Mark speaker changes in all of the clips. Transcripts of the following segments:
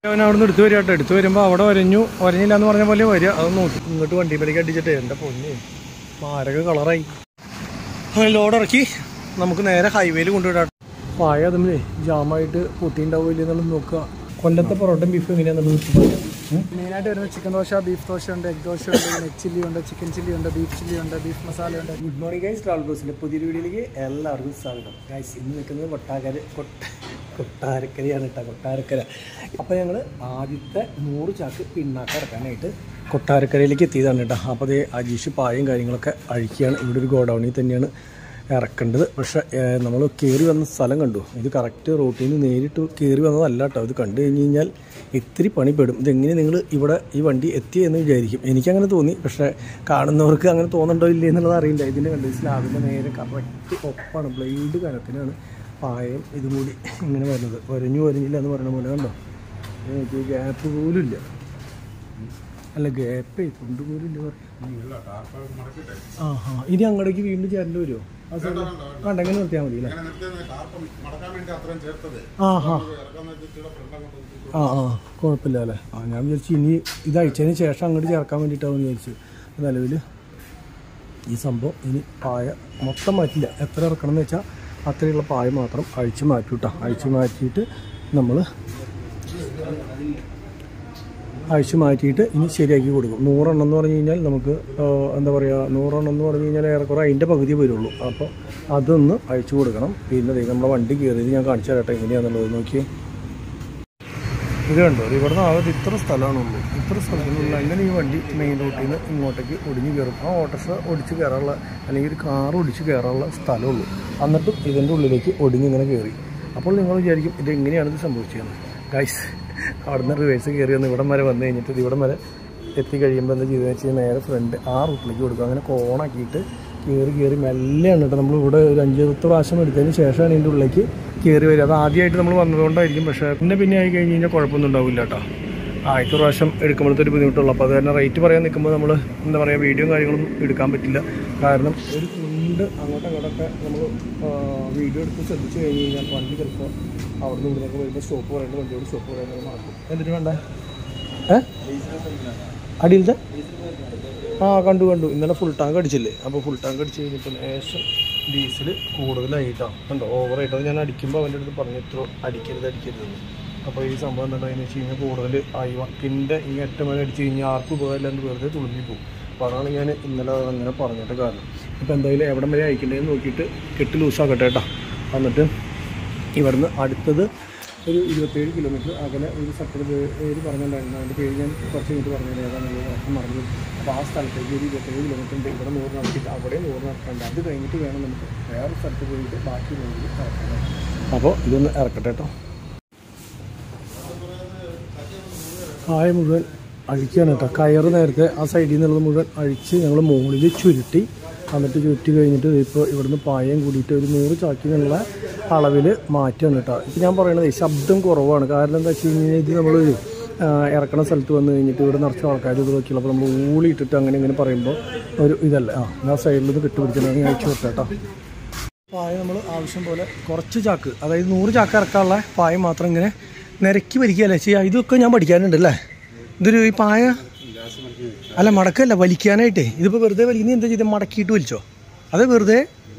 Speaker 1: അവൻ അവിടെ നിന്ന് എടുത്തു വരിക കേട്ടോ എടുത്തു വരുമ്പോൾ അവിടെ വരഞ്ഞു വരഞ്ഞില്ല എന്ന് പറഞ്ഞ പോലെ വരിക അത് നോക്കി ഇങ്ങോട്ട് വണ്ടിമേലേക്ക് അടിച്ചിട്ട് എൻ്റെ പൊന്നെ മാരക കളറായി ലോഡ് ഇറക്കി നമുക്ക് നേരെ ഹൈവേയിൽ കൊണ്ടുവിടാം പായ അതുമ്മേ ജാമായിട്ട് പൊട്ടിണ്ടാവില്ല എന്നുള്ളത് നോക്കുക കൊല്ലത്തെ പൊറോട്ടയും ബീഫും എങ്ങനെയാണെന്നുള്ളത്
Speaker 2: മെയിനായിട്ട് വരുന്ന ചിക്കൻ ദോശ ബീഫ് ദോശ ഉണ്ട് എഗ് ദോശ ഉണ്ട് നെറ്റ് ചില്ലി ഉണ്ട് ചിക്കൻ ചില്ലി ഉണ്ട് ബീഫ് ചില്ലി ഉണ്ട് ബീഫ് മസാല ഉണ്ട്
Speaker 1: ഗുഡ് മോർണിംഗ് ഗൈസ് ട്രാവൽ ബ്ലോസിൻ്റെ പുതിയൊരു വീഡിയോയിലേക്ക് എല്ലാവർക്കും സ്വാഗതം ഗൈസ് ഇന്ന് നിൽക്കുന്നത് കൊട്ടാക്കര കൊട്ട കൊട്ടാരക്കരയാണ് കേട്ടോ കൊട്ടാരക്കര അപ്പോൾ ഞങ്ങൾ ആദ്യത്തെ നൂറ് ചാക്ക് പിണ്ണാക്ക ഇറക്കാനായിട്ട് കൊട്ടാരക്കരയിലേക്ക് എത്തിയതാണ് കേട്ടോ അപ്പോൾ അതേ അജീഷ് പായും കാര്യങ്ങളൊക്കെ അഴിക്കുകയാണ് ഇവിടെ ഒരു ഗോഡൗണിൽ തന്നെയാണ് ഇറക്കേണ്ടത് പക്ഷേ നമ്മൾ കയറി വന്ന സ്ഥലം കണ്ടു ഇത് കറക്റ്റ് റൂട്ടിൽ നിന്ന് നേരിട്ട് കയറി വന്നതല്ല കേട്ടോ ഇത് കണ്ടു കഴിഞ്ഞ് കഴിഞ്ഞാൽ ഇത്തിരി പണിപ്പെടും ഇതെങ്ങനെ നിങ്ങൾ ഇവിടെ ഈ വണ്ടി എത്തിയെന്ന് വിചാരിക്കും എനിക്കങ്ങനെ തോന്നി പക്ഷേ കാണുന്നവർക്ക് അങ്ങനെ തോന്നുന്നുണ്ടോ ഇല്ലേ എന്നുള്ളത് അറിയില്ല ഇതിൻ്റെ കണ്ടു സ്ലാബിൻ്റെ നേരെ കറക്റ്റ് ഒപ്പാണ് ബ്ലേഡ് കനത്തിനാണ് പായം ഇതും കൂടി ഇങ്ങനെ വരുന്നത് വരഞ്ഞു വരഞ്ഞില്ല എന്ന് പറയുന്ന പോലെ കണ്ടോ എനിക്ക് ഗ്യാപ്പ് പോലും ഇല്ല അല്ല ഗ്യാപ്പേ കൊണ്ടുപോലും ഇല്ല ആ ഹാ ഇനി അങ്ങോട്ടേക്ക് വീണ്ടും ചേരേണ്ടി വരുമോ ആ സൈഡ് വേണ്ട എങ്ങനെ നിർത്തിയാൽ മതി അല്ലേ ആ ഹാ ആ ആ കുഴപ്പമില്ല അല്ലേ ആ ഞാൻ വിചാരിച്ചു ഇനി ഇത് അയച്ചതിന് ശേഷം അങ്ങോട്ട് ചേർക്കാൻ വേണ്ടിയിട്ടാണെന്ന് വിചാരിച്ചു നിലവിൽ ഈ സംഭവം ഇനി പായ മൊത്തം മാറ്റില്ല എത്ര ഇറക്കണം എന്ന് വെച്ചാൽ അത്രയുള്ള പായ മാത്രം അഴിച്ച് മാറ്റും കേട്ടോ അഴിച്ച് മാറ്റിയിട്ട് നമ്മൾ അഴിച്ച് മാറ്റിയിട്ട് ഇനി ശരിയാക്കി കൊടുക്കും നൂറെണ്ണം എന്ന് പറഞ്ഞു കഴിഞ്ഞാൽ നമുക്ക് ആ, എന്താ പറയുക നൂറെണ്ണം എന്ന് പറഞ്ഞു കഴിഞ്ഞാൽ ഏറെക്കുറെ അതിൻ്റെ പകുതി വരുള്ളൂ അപ്പോൾ അതൊന്ന് അഴിച്ചു കൊടുക്കണം പിന്നെ ദേ നമ്മളെ വണ്ടി കയറിയത് ഞാൻ കാണിച്ചു തരട്ടെ എങ്ങനെയാണെന്നുള്ളത് നോക്കി ഇത് കണ്ടോ ഇത് ഇവിടുന്ന് ആകെ ഇത്ര സ്ഥലമാണുള്ളൂ ഇത്ര സ്ഥലത്തിനുള്ള എങ്ങനെ ഈ വണ്ടി മെയിൻ റൂട്ടിൽ നിന്ന് ഇങ്ങോട്ടേക്ക് ഒടിഞ്ഞ് കയറും ആ ഓട്ടോറിക്ഷ ഒടിച്ച് കയറാനുള്ള അല്ലെങ്കിൽ ഒരു കാർ ഒടിച്ച് കയറാനുള്ള സ്ഥലമുള്ളൂ എന്നിട്ടും ഇതിൻ്റെ ഉള്ളിലേക്ക് ഒടിഞ്ഞ് ഇങ്ങനെ കയറി അപ്പോൾ നിങ്ങൾ വിചാരിക്കും ഇത് എങ്ങനെയാണ് ഇത് സംഭവിച്ചതെന്ന് ഗൈസ് അവിടുന്ന് റിവേഴ്സ് കയറി വന്ന് ഇവിടം വരെ വന്നു കഴിഞ്ഞിട്ട് ഇത് ഇവിടം വരെ എത്തി കഴിയുമ്പോൾ എന്താ ചെയ്തതെന്ന് വെച്ച് കഴിഞ്ഞാൽ നേരെ ഫ്രണ്ട് ആ റൂട്ടിലേക്ക് കൊടുക്കും അങ്ങനെ കോണാക്കിയിട്ട് കയറി കയറി മെല്ലെയാണ് കേട്ടോ നമ്മൾ ഇവിടെ ഒരു അഞ്ച് പത്ത് പ്രാവശ്യം എടുത്തതിന് ശേഷമാണ് ഇതിൻ്റെ ഉള്ളിലേക്ക് കയറി വരിക അത് ആദ്യമായിട്ട് നമ്മൾ വന്നതുകൊണ്ടായിരിക്കും പക്ഷേ പിന്നെ പിന്നെ ആയി കഴിഞ്ഞ് കഴിഞ്ഞാൽ കുഴപ്പമൊന്നും ഉണ്ടാവില്ല കേട്ടോ ആദ്യത്തെ പ്രാവശ്യം എടുക്കുമ്പോഴത്തെ ഒരു ബുദ്ധിമുട്ടുള്ളൂ അപ്പോൾ അത് തന്നെ റേറ്റ് പറയാൻ നിൽക്കുമ്പോൾ നമ്മൾ എന്താ പറയുക വീഡിയോ കാര്യങ്ങളും എടുക്കാൻ പറ്റില്ല കാരണം ഒരു കുണ്ട് അങ്ങോട്ടും അങ്ങോട്ടൊക്കെ നമ്മൾ വീഡിയോ എടുത്ത് ശ്രദ്ധിച്ച് കഴിഞ്ഞ് കഴിഞ്ഞാൽ വണ്ടി ചിലപ്പോൾ അവിടെ നിന്ന് ഇവിടെയൊക്കെ വരുമ്പോൾ സ്റ്റോപ്പ് പറയേണ്ട വണ്ടിയോട് സ്റ്റോപ്പ് പറയുന്നത് മാറും എന്നിട്ട് വേണ്ട ഏ അടിയിലത്തെ ആ കണ്ടു കണ്ടു ഇന്നലെ ഫുൾ ടാങ്ക് അടിച്ചില്ലേ അപ്പോൾ ഫുൾ ടാങ്ക് അടിച്ച് കഴിഞ്ഞപ്പോൾ ലേശം ഡീസൽ കൂടുതലായിട്ടാണ് കണ്ടോ ഓവറായിട്ട് അത് ഞാൻ അടിക്കുമ്പോൾ അവൻ്റെ അടുത്ത് പറഞ്ഞു ഇത്ര അടിക്കരുത് അടിക്കരുതെന്ന് അപ്പോൾ ഈ സംഭവം എന്താ എന്ന് വെച്ച് കഴിഞ്ഞാൽ കൂടുതൽ ആയി വക്കിൻ്റെ ഈ അറ്റം വരെ അടിച്ച് കഴിഞ്ഞാൽ ആർക്കും ഉപകാരമില്ലാണ്ട് വെറുതെ തുളുമ്പി പോകും അപ്പോൾ അതാണ് ഞാൻ ഇന്നലെ അങ്ങനെ പറഞ്ഞിട്ട് കാരണം ഇപ്പോൾ എന്തായാലും എവിടം വരെ അയക്കേണ്ടതെന്ന് നോക്കിയിട്ട് കെട്ട് ലൂസാക്കട്ടെ കേട്ടോ എന്നിട്ട് ഇവിടുന്ന് അടുത്തത് ഒരു ഇരുപത്തേഴ് കിലോമീറ്റർ അകലെ ഒരു സെക്ടർ പേര് പറഞ്ഞിട്ടുണ്ടായിരുന്നു അതിൻ്റെ പേര് ഞാൻ കുറച്ച് കഴിഞ്ഞിട്ട് പറഞ്ഞത് ഏതാണെന്നുള്ളത് ഉറക്കം മറന്നു അപ്പോൾ ആ സ്ഥലത്തേക്ക് ഒരു ഇരുപത്തേഴ് കിലോമീറ്റർ ഉണ്ട് ഇവിടെ നൂറ് നടത്തിയിട്ട് അവിടെ നൂറ് നടക്കണ്ട അത് കഴിഞ്ഞിട്ട് വേണം നമുക്ക് വേറെ സ്ഥലത്ത് പോയിട്ട് ബാക്കി നൂറിൽ ഇറക്കാനായിട്ട് അപ്പോൾ ഇതൊന്ന് ഇറക്കട്ടെ കേട്ടോ കായ മുഴുവൻ അഴിക്കുകയാണ് കേട്ടോ കയറ് നേരത്തെ ആ സൈഡിൽ നിന്നുള്ളത് മുഴുവൻ അഴിച്ച് ഞങ്ങൾ മുകളിൽ ചുരുട്ടി എന്നിട്ട് ചുരുട്ടി കഴിഞ്ഞിട്ട് ഇപ്പോൾ ഇവിടുന്ന് പായം കൂടിയിട്ട് ഒരു നൂറ് ചാക്കിനുള്ള അളവിൽ മാറ്റുകയാണ് കേട്ടോ ഇപ്പം ഞാൻ പറയണത് ശബ്ദം കുറവാണ് കാരണം എന്താ വെച്ച് കഴിഞ്ഞാൽ ഇത് നമ്മളൊരു ആ, ഇറക്കണ സ്ഥലത്ത് വന്ന് കഴിഞ്ഞിട്ട് ഇവിടെ നിറച്ച ആൾക്കാർ ഇത് നോക്കിയുള്ളപ്പോൾ നമ്മൾ ഊളിയിട്ടിട്ട് അങ്ങനെ ഇങ്ങനെ പറയുമ്പോൾ ഒരു ഇതല്ല ആ ആ സൈഡിൽ ഇത് കെട്ടുപിടിക്കുന്നത് ഞാൻ അയച്ചു കൊടുക്കാം കേട്ടോ പായ നമ്മൾ ആവശ്യം പോലെ കുറച്ച് ചാക്ക് അതായത് നൂറ് ചാക്ക് ഇറക്കാനുള്ള പായ മാത്രം ഇങ്ങനെ നിരക്കി വലിക്കുകയല്ലേ ചെയ്യുക ഇതൊക്കെ ഞാൻ പഠിക്കാനുണ്ട് അല്ലേ ഇതൊരു ഈ പായ അല്ല മടക്കല്ല വലിക്കാനായിട്ടേ ഇതിപ്പോൾ വെറുതെ വലിക്കുന്നത് എന്താ ചെയ്തത് മടക്കിയിട്ട് വലിച്ചോ അത് വെറുതെ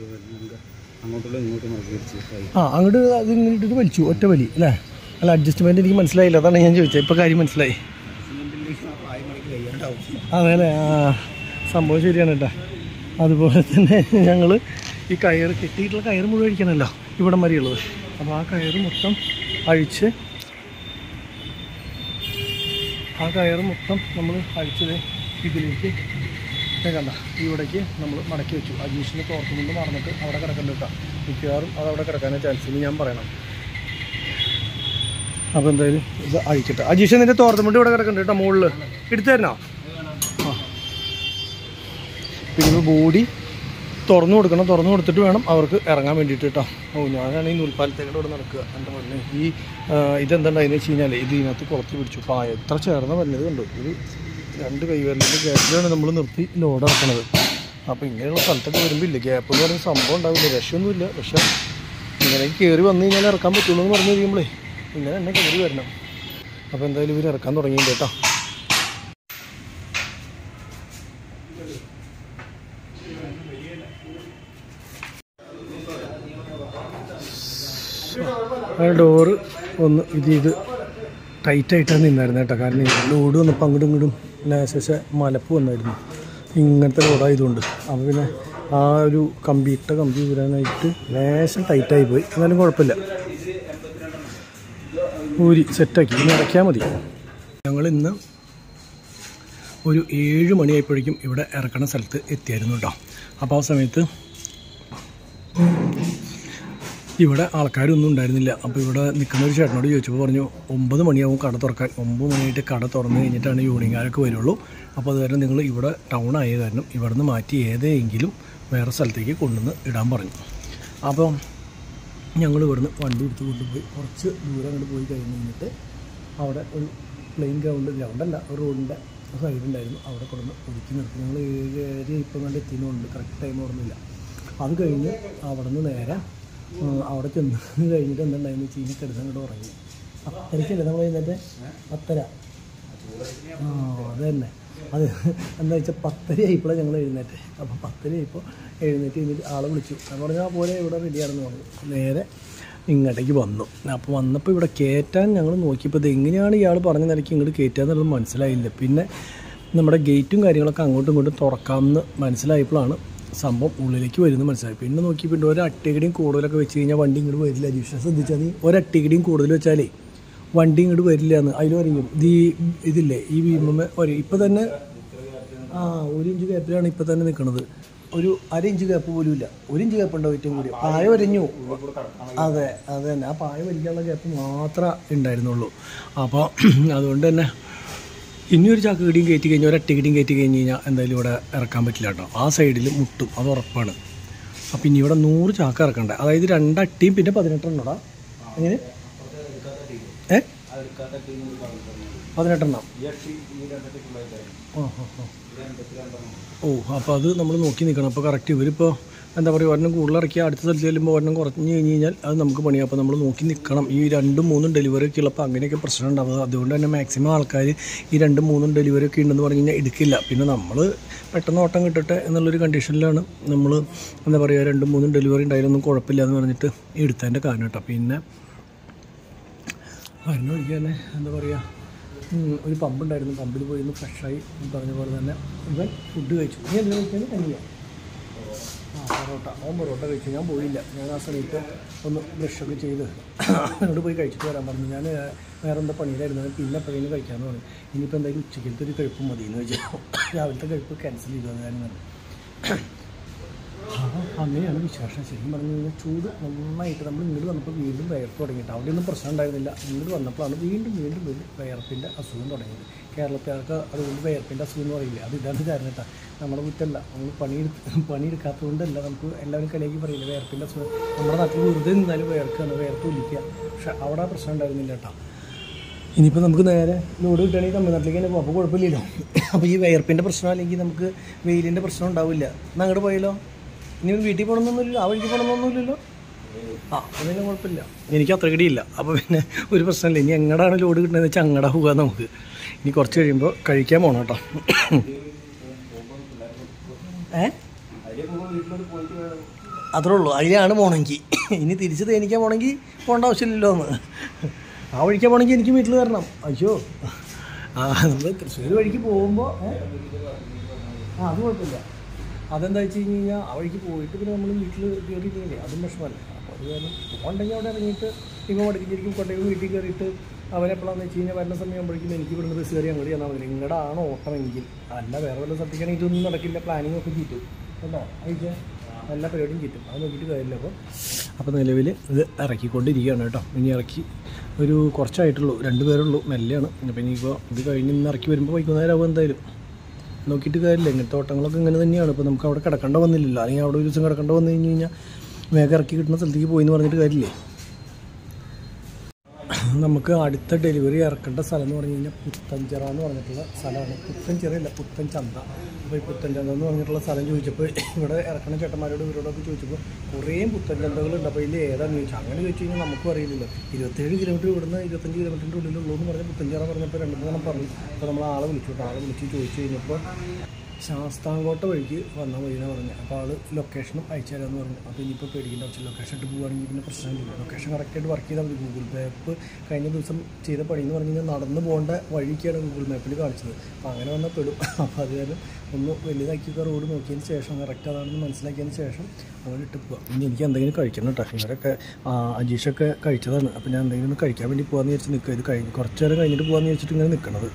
Speaker 1: ആ അങ്ങോട്ട് അത് ഇങ്ങോട്ട് വലിച്ചു ഒറ്റ വലി അല്ലേ അല്ല അഡ്ജസ്റ്റ്മെൻറ്റ് എനിക്ക് മനസ്സിലായില്ല അതാണ് ഞാൻ ചോദിച്ചത് ഇപ്പോൾ കാര്യം മനസ്സിലായി അതെ അല്ലേ ആ സംഭവം ശരിയാണ് കേട്ടോ അതുപോലെ തന്നെ ഞങ്ങൾ ഈ കയറ് കെട്ടിയിട്ടുള്ള കയറ് മുഴുവൻ അഴിക്കണമല്ലോ ഇവിടം വരെയുള്ളത് അപ്പോൾ ആ കയറ് മൊത്തം അഴിച്ച് ആ കയറ് മൊത്തം നമ്മൾ അഴിച്ചത് ഇതിലേക്ക് ദേ കണ്ട ഇവിടേക്ക് നമ്മൾ മടക്കി വെച്ചു അജീഷിന് തോർത്തുകൊണ്ട് മറന്നിട്ട് അവിടെ കിടക്കണ്ട കേട്ടോ മിക്കവാറും അത് അവിടെ കിടക്കാനേ ചാൻസ് ഇനി ഞാൻ പറയണം അപ്പോൾ എന്തായാലും ഇത് അഴിക്കട്ടെ അജീഷ് നിന്റെ തോർത്തുമുണ്ട് ഇവിടെ കിടക്കണ്ട കേട്ടോ മുകളിൽ എടുത്തു തരണോ ആ പിന്നെ ബോഡി തുറന്നു കൊടുക്കണം തുറന്നു കൊടുത്തിട്ട് വേണം അവർക്ക് ഇറങ്ങാൻ വേണ്ടിയിട്ട് കേട്ടോ ഓ ഞാനാണ് ഈ നൂൽപ്പാലത്തേക്കൂടെ ഇവിടെ നടക്കുക എൻ്റെ മുന്നേ ഈ ആ, ഇതെന്തുണ്ടായെന്ന് വെച്ച് കഴിഞ്ഞാൽ ഇത് ഇതിനകത്ത് കുളത്തി പിടിച്ചു പായ എത്ര ചേർന്ന് വരുന്നത് കണ്ടു ഒരു രണ്ട് കൈവരലിൻ്റെ ഗ്യാപ്പിലാണ് നമ്മൾ നിർത്തി ലോഡ് ഇറക്കണത് അപ്പോൾ ഇങ്ങനെയുള്ള സ്ഥലത്തൊക്കെ വരുമ്പോൾ ഇല്ല ഗ്യാപ്പ് എന്ന് പറയുന്ന സംഭവം ഉണ്ടാവില്ല രക്ഷയൊന്നുമില്ല പക്ഷേ ഇങ്ങനെ കയറി വന്നു കഴിഞ്ഞാൽ ഇറക്കാൻ പറ്റുള്ളൂ എന്ന് പറഞ്ഞു കഴിയുമ്പോഴേ ഇങ്ങനെ തന്നെ കയറി വരണം അപ്പോൾ എന്തായാലും ഇവർ ഇറക്കാൻ തുടങ്ങിയിട്ടുണ്ട് കേട്ടോ ആ ഡോറ് ഒന്ന് ഇത് ഇത് ടൈറ്റായിട്ടാണ് നിന്നായിരുന്നു കേട്ടോ കാരണം ഈ ലോഡ് വന്നപ്പോൾ അങ്ങോട്ടും ഇങ്ങോട്ടും ലേശ മലപ്പ് വന്നായിരുന്നു ഇങ്ങനത്തെ ലോഡായതുകൊണ്ട് അപ്പോൾ പിന്നെ ആ ഒരു കമ്പിയിട്ട കമ്പി ഊരാനായിട്ട് ലേശം ടൈറ്റായി പോയി എന്നാലും കുഴപ്പമില്ല ഊരി സെറ്റാക്കി ഇനി ഇറക്കിയാൽ മതി ഞങ്ങൾ ഇന്ന് ഒരു ഏഴ് മണിയായപ്പോഴേക്കും ഇവിടെ ഇറക്കണ സ്ഥലത്ത് എത്തിയായിരുന്നു കേട്ടോ അപ്പോൾ ആ സമയത്ത് ഇവിടെ ആൾക്കാരൊന്നും ഉണ്ടായിരുന്നില്ല അപ്പോൾ ഇവിടെ നിൽക്കുന്ന ഒരു ചേട്ടനോട് ചോദിച്ചപ്പോൾ പറഞ്ഞു ഒമ്പത് മണിയാവും കട തുറക്കാൻ ഒമ്പത് മണിയായിട്ട് കട തുറന്ന് കഴിഞ്ഞിട്ടാണ് യൂണിയൻകാരൊക്കെ വരുള്ളൂ അപ്പോൾ അത് കാരണം നിങ്ങൾ ഇവിടെ ടൗൺ ആയ കാരണം ഇവിടെ നിന്ന് മാറ്റി ഏതെങ്കിലും വേറെ സ്ഥലത്തേക്ക് കൊണ്ടുവന്ന് ഇടാൻ പറഞ്ഞു അപ്പോൾ ഞങ്ങൾ ഇവിടുന്ന് വണ്ടി എടുത്ത് കൊണ്ടുപോയി കുറച്ച് ദൂരം അങ്ങോട്ട് പോയി കഴിഞ്ഞ് കഴിഞ്ഞിട്ട് അവിടെ ഒരു പ്ലെയിൻ ഗ്രൗണ്ട് ഗ്രൗണ്ടല്ല ഒരു റോഡിൻ്റെ സൈഡുണ്ടായിരുന്നു അവിടെ കൊണ്ടുവന്ന് ഒതുക്കി നിർത്തി ഞങ്ങൾ ഏഴ് ഏഴ് ഇപ്പം കണ്ട് എത്തിയതുകൊണ്ട് കറക്റ്റ് ടൈം ഓർമ്മയില്ല അത് കഴിഞ്ഞ് അവിടെ നിന്ന് നേരെ ഉം, അവിടെ ചെന്ന് കഴിഞ്ഞിട്ട് എന്തുണ്ടായിരുന്നു വെച്ച് കഴിഞ്ഞാൽ കിടന്ന് അങ്ങോട്ട് ഉറങ്ങി പത്തരയ്ക്കല്ലേ നമ്മൾ എഴുന്നേറ്റ് പത്തര ആ അത് തന്നെ അത് എന്താ വെച്ചാൽ പത്തര ആയിപ്പോഴാണ് ഞങ്ങൾ എഴുന്നേറ്റ് അപ്പോൾ പത്തര ആയപ്പോൾ എഴുന്നേറ്റ് കഴിഞ്ഞിട്ട് ആളെ വിളിച്ചു അപ്പോൾ പറഞ്ഞാൽ പോലെ ഇവിടെ റെഡിയാണെന്ന് പറഞ്ഞു നേരെ ഇങ്ങോട്ടേക്ക് വന്നു അപ്പോൾ വന്നപ്പോൾ ഇവിടെ കയറ്റാൻ ഞങ്ങൾ നോക്കിയപ്പോൾ ഇത് എങ്ങനെയാണ് ഇയാൾ പറഞ്ഞ നിലയ്ക്ക് ഇങ്ങോട്ട് കയറ്റുക എന്നുള്ളത് മനസ്സിലായില്ല പിന്നെ നമ്മുടെ ഗേറ്റും കാര്യങ്ങളൊക്കെ അങ്ങോട്ടും ഇങ്ങോട്ടും തുറക്കാമെന്ന് മനസ്സിലായപ്പോഴാണ് സംഭവം ഉള്ളിലേക്ക് വരുന്നത് മനസ്സിലായി പിന്നെ നോക്കിയപ്പോൾ ഉണ്ട് ഒരു അട്ടികടിയും കൂടുതലൊക്കെ വെച്ച് കഴിഞ്ഞാൽ വണ്ടി ഇങ്ങോട്ട് വരില്ല അരീക്ഷ ശ്രദ്ധിച്ചാൽ നീ ഒരട്ടികടിയും കൂടുതൽ വെച്ചാലേ വണ്ടി ഇങ്ങോട്ട് വരില്ല എന്ന് അതിൽ പറയും ഇത് ഈ ഇതില്ലേ ഈ ഭീമ ഒരു ഇപ്പം തന്നെ ആ ഒരു ഇഞ്ച് ഗ്യാപ്പിലാണ് ഇപ്പം തന്നെ നിൽക്കുന്നത് ഒരു അര ഇഞ്ച് ഗ്യാപ്പ് പോലും ഇല്ല ഒരു ഇഞ്ച് ഗ്യാപ്പ് ഉണ്ടാവും ഏറ്റവും കൂടി പായ വരഞ്ഞു അതെ അത് തന്നെ ആ പായ വലിക്കാനുള്ള ഗ്യാപ്പ് മാത്രമേ ഉണ്ടായിരുന്നുള്ളൂ അപ്പോൾ അതുകൊണ്ട് തന്നെ ഇനി ഒരു ചാക്ക് കടിയും കയറ്റി കഴിഞ്ഞാൽ ഒരു അട്ടിക്കടിയും കയറ്റി കഴിഞ്ഞ് കഴിഞ്ഞാൽ എന്തായാലും ഇവിടെ ഇറക്കാൻ പറ്റില്ല കേട്ടോ ആ സൈഡിൽ മുട്ടും അത് ഉറപ്പാണ് അപ്പം ഇനി ഇവിടെ നൂറ് ചാക്ക് ഇറക്കണ്ടേ അതായത് രണ്ടട്ടിയും പിന്നെ പതിനെട്ടെണ്ണോടാ എങ്ങനെ ഏ പതിനെട്ടെണ്ണം ആ ആ ആ ഓ അപ്പോൾ അത് നമ്മൾ നോക്കി നിൽക്കണം അപ്പോൾ കറക്റ്റ് ഇവരിപ്പോൾ എന്താ പറയുക ഒരെണ്ണം കൂടുതൽ ഇറക്കി അടുത്ത സ്ഥലത്ത് ചെല്ലുമ്പോൾ ഒരെണ്ണം കുറഞ്ഞ് കഴിഞ്ഞ് കഴിഞ്ഞാൽ അത് നമുക്ക് പണിയാം അപ്പോൾ നമ്മൾ നോക്കി നിൽക്കണം ഈ രണ്ടും മൂന്നും ഡെലിവറി ഒക്കെ ഉള്ളപ്പോൾ അങ്ങനെയൊക്കെ പ്രശ്നം ഉണ്ടാവുക അതുകൊണ്ട് തന്നെ മാക്സിമം ആൾക്കാർ ഈ രണ്ടും മൂന്നും ഡെലിവറി ഒക്കെ ഉണ്ടെന്ന് പറഞ്ഞു കഴിഞ്ഞാൽ എടുക്കില്ല പിന്നെ നമ്മൾ പെട്ടെന്ന് ഓട്ടം കിട്ടട്ടെ എന്നുള്ളൊരു കണ്ടീഷനിലാണ് നമ്മൾ എന്താ പറയുക രണ്ടും മൂന്നും ഡെലിവറി ഉണ്ടായാലൊന്നും കുഴപ്പമില്ല എന്ന് പറഞ്ഞിട്ട് എടുത്തതിൻ്റെ കാരണം കേട്ടോ പിന്നെ വരുന്ന വഴിക്ക് തന്നെ എന്താ പറയുക ഉം, ഒരു പമ്പ് ഉണ്ടായിരുന്നു പമ്പിൽ പോയി ഒന്ന് ഫ്രഷായി ഈ പറഞ്ഞ പോലെ തന്നെ ഇവൻ ഫുഡ് കഴിച്ചു നീ എന്ത് കഴിച്ചാൽ കഞ്ഞിയ ആ പൊറോട്ട അവൻ പൊറോട്ട കഴിച്ചു ഞാൻ പോയില്ല ഞാൻ ആ സമയത്ത് ഒന്ന് ബ്രഷൊക്കെ ചെയ്ത് അങ്ങോട്ട് പോയി കഴിച്ചിട്ട് വരാൻ പറഞ്ഞു ഞാൻ വേറെ എന്താ പണിയിലായിരുന്നു ഞാൻ പിന്നെ എപ്പോഴേലും കഴിക്കാമെന്ന് പറഞ്ഞു ഇനിയിപ്പോൾ എന്തായാലും ഉച്ചക്കലത്തെ ഒരു കഴിപ്പ് മതി എന്ന് വെച്ചാൽ രാവിലത്തെ കഴിപ്പ് ക്യാൻസൽ ചെയ്തു അത് കാരണം അപ്പോൾ അങ്ങനെയാണ് വിശേഷം ശരിക്കും പറഞ്ഞു കഴിഞ്ഞാൽ ചൂട് നന്നായിട്ട് നമ്മൾ ഇങ്ങോട്ട് വന്നപ്പോൾ വീണ്ടും വയർപ്പ് തുടങ്ങിയിട്ട് അവിടെയൊന്നും പ്രശ്നം ഉണ്ടായിരുന്നില്ല ഇങ്ങോട്ട് വന്നപ്പോഴാണ് വീണ്ടും വീണ്ടും വീണ്ടും വയർപ്പിൻ്റെ അസുഖം തുടങ്ങിയത് കേരളത്തിലൊക്കെ അതുകൊണ്ട് വയർപ്പിൻ്റെ അസുഖം എന്ന് പറയില്ല അത് ഇതാണ് കാരണം കേട്ടോ നമ്മുടെ കുറ്റമല്ല നമ്മൾ പണിയെടുത്ത് പണിയെടുക്കാത്തതുകൊണ്ടല്ല നമുക്ക് എല്ലാവരും കളിയാക്കി പറയില്ല വയർപ്പിൻ്റെ അസുഖം നമ്മുടെ നാട്ടിൽ വെറുതെ നിന്നാലും വയർക്കാണ് വയർപ്പ് ഒലിക്കുക പക്ഷെ അവിടെ ആ പ്രശ്നം ഉണ്ടായിരുന്നില്ല കേട്ടോ ഇനിയിപ്പോൾ നമുക്ക് നേരെ ലോഡ് കിട്ടുകയാണെങ്കിൽ തമിഴ്നാട്ടിലേക്ക് തന്നെ പോകും അപ്പോൾ കുഴപ്പമില്ലല്ലോ അപ്പോൾ ഈ വയർപ്പിൻ്റെ പ്രശ്നം അല്ലെങ്കിൽ നമുക്ക് വെയിലിൻ്റെ പ്രശ്നം ഉണ്ടാവില്ല എന്നാൽ അങ്ങോട്ട് പോയാലോ ഇനി വീട്ടിൽ പോകണമെന്നൊന്നുമില്ലല്ലോ ആ വഴിക്ക് പോകണമെന്നൊന്നുമില്ലല്ലോ ആ അതെല്ലാം കുഴപ്പമില്ല എനിക്ക് അത്ര കടിയില്ല അപ്പോൾ പിന്നെ ഒരു പ്രശ്നമില്ല ഇനി എങ്ങടാണ് ലോഡ് കിട്ടുന്നതെന്ന് വെച്ചാൽ അങ്ങടാ പോകാൻ നമുക്ക് ഇനി കുറച്ച് കഴിയുമ്പോൾ കഴിക്കാൻ പോകണം കേട്ടോ ഏ അത്രേ ഉള്ളൂ അതിലാണ് പോകണമെങ്കിൽ ഇനി തിരിച്ച് തേനിക്കാൻ പോകണമെങ്കിൽ പോകേണ്ട ആവശ്യമില്ലല്ലോ എന്ന് ആ വഴിക്കാൻ പോകണമെങ്കിൽ എനിക്ക് വീട്ടിൽ വരണം അയ്യോ ആ നമ്മൾ തൃശ്ശൂർ വഴിക്ക് പോകുമ്പോൾ ആ അത് കുഴപ്പമില്ല അതെന്താ വെച്ച് കഴിഞ്ഞ് കഴിഞ്ഞാൽ ആ വഴിക്ക് പോയിട്ട് പിന്നെ നമ്മൾ വീട്ടിൽ കയറിയില്ലേ അതും വിഷമമല്ലേ അപ്പോൾ അത് കാരണം പോകണ്ടെങ്കിൽ അവിടെ ഇറങ്ങിയിട്ട് ഇപ്പോൾ വടക്കിരിക്കും കൊണ്ടേക്കും വീട്ടിൽ കയറിയിട്ട് അവരെപ്പോഴാന്ന് വെച്ച് കഴിഞ്ഞാൽ വരുന്ന സമയമാകുമ്പോഴേക്കും എനിക്ക് ഇവിടുന്ന് ബസ് കയറി അങ്ങോട്ട് ചെന്നാൽ മതി ഇങ്ങടാണ് ഓട്ടമെങ്കിൽ അല്ല വേറെ വല്ല സ്ഥലത്തേക്കാണെങ്കിൽ ഇതൊന്നും നടക്കില്ല പ്ലാനിങ് ഒക്കെ ചീറ്റും കേട്ടോ അയച്ചേ എല്ലാ പരിപാടിയും ചീറ്റും അത് നോക്കിയിട്ട് കാര്യമില്ല അപ്പോൾ അപ്പോൾ നിലവിൽ ഇത് ഇറക്കിക്കൊണ്ടിരിക്കുകയാണ് കേട്ടോ ഇനി ഇറക്കി ഒരു കുറച്ചായിട്ടുള്ളൂ രണ്ട് പേരുള്ളൂ മെല്ലെയാണ് അപ്പോൾ ഇനിയിപ്പോൾ ഇത് കഴിഞ്ഞ് ഇന്ന് ഇറക്കി വരുമ്പോൾ വൈകുന്നേരം ആവും എന്തായാലും നോക്കിയിട്ട് കാര്യമില്ല ഇങ്ങനത്തെ ഓട്ടങ്ങളൊക്കെ ഇങ്ങനെ തന്നെയാണ് ഇപ്പോൾ നമുക്ക് അവിടെ കിടക്കേണ്ട വന്നില്ലല്ലോ അല്ലെങ്കിൽ അവിടെ ഒരു ദിവസം കിടക്കേണ്ട വന്നു കഴിഞ്ഞ് കഴിഞ്ഞാൽ വേഗം ഇറക്കി കിട്ടുന്ന സ്ഥലത്തേക്ക് പോയി എന്ന് പറഞ്ഞിട്ട് കാര്യമില്ലേ നമുക്ക് അടുത്ത ഡെലിവറി ഇറക്കേണ്ട സ്ഥലം എന്ന് പറഞ്ഞു കഴിഞ്ഞാൽ പുത്തഞ്ചിറ എന്ന് പറഞ്ഞിട്ടുള്ള സ്ഥലമാണ് പുത്തഞ്ചിറ അല്ല പുത്തൻ ചന്ത അപ്പോൾ ഈ പുത്തൻ ചന്ത എന്ന് പറഞ്ഞിട്ടുള്ള സ്ഥലം ചോദിച്ചപ്പോൾ ഇവിടെ ഇറക്കണ ചേട്ടന്മാരോട് ഇവരോടൊക്കെ ചോദിച്ചപ്പോൾ കുറേ പുത്തൻ ചന്തകളുണ്ട് അപ്പോൾ ഇതിൽ ഏതാണെന്ന് ചോദിച്ചു അങ്ങനെ ചോദിച്ചു കഴിഞ്ഞാൽ നമുക്കും അറിയില്ലല്ലോ ഇരുപത്തേഴ് കിലോമീറ്റർ ഇവിടുന്ന് ഇരുപത്തഞ്ച് കിലോമീറ്ററിൻ്റെ ഉള്ളിലുള്ളൂ എന്ന് പറഞ്ഞ് പുത്തഞ്ചിറ പറഞ്ഞപ്പോൾ രണ്ട് മൂന്നെണ്ണം പറഞ്ഞു അപ്പോൾ നമ്മൾ ആളെ വിളിച്ചു കേട്ടോ ആളെ വിളിച്ച് ചോദിച്ചു കഴിഞ്ഞപ്പോൾ ശാസ്താംകോട്ട വഴിക്ക് വന്ന വഴിയെന്ന് പറഞ്ഞു അപ്പോൾ ആൾ ലൊക്കേഷനും അയച്ചു തരാമെന്ന് പറഞ്ഞു അപ്പോൾ ഇനിയിപ്പോൾ പേടിക്കേണ്ട ആവശ്യം ലൊക്കേഷൻ ഇട്ട് പോവുകയാണെങ്കിൽ പിന്നെ പ്രശ്നമില്ല ലൊക്കേഷൻ കറക്റ്റായിട്ട് വർക്ക് ചെയ്താൽ മതി ഗൂഗിൾ മാപ്പ് കഴിഞ്ഞ ദിവസം ചെയ്ത പണി എന്ന് പറഞ്ഞു കഴിഞ്ഞാൽ നടന്നു പോകേണ്ട വഴിക്കാണ് ഗൂഗിൾ മാപ്പിൽ കാണിച്ചത് അപ്പോൾ അങ്ങനെ വന്നാൽ പെടും അപ്പോൾ അത് കാരണം ഒന്ന് വലുതാക്കിയൊക്കെ റോഡ് നോക്കിയതിന് ശേഷം കറക്റ്റ് അതാണെന്ന് മനസ്സിലാക്കിയതിന് ശേഷം അങ്ങനെ ഇട്ട് പോവാം ഇനി എനിക്ക് എന്തെങ്കിലും കഴിക്കണം കേട്ടോ ഇവരൊക്കെ ആ, അജീഷൊക്കെ കഴിച്ചതാണ് അപ്പോൾ ഞാൻ എന്തെങ്കിലും ഒന്ന് കഴിക്കാൻ വേണ്ടി പോകാമെന്ന് വിചാരിച്ച് നിൽക്കുക ഇത് കഴിഞ്ഞ് കുറച്ച് നേരം കഴിഞ്ഞിട്ട് പോകാമെന്ന് വിചാരിച്ചിട്ട് ഇങ്ങനെ നിൽക്കണത്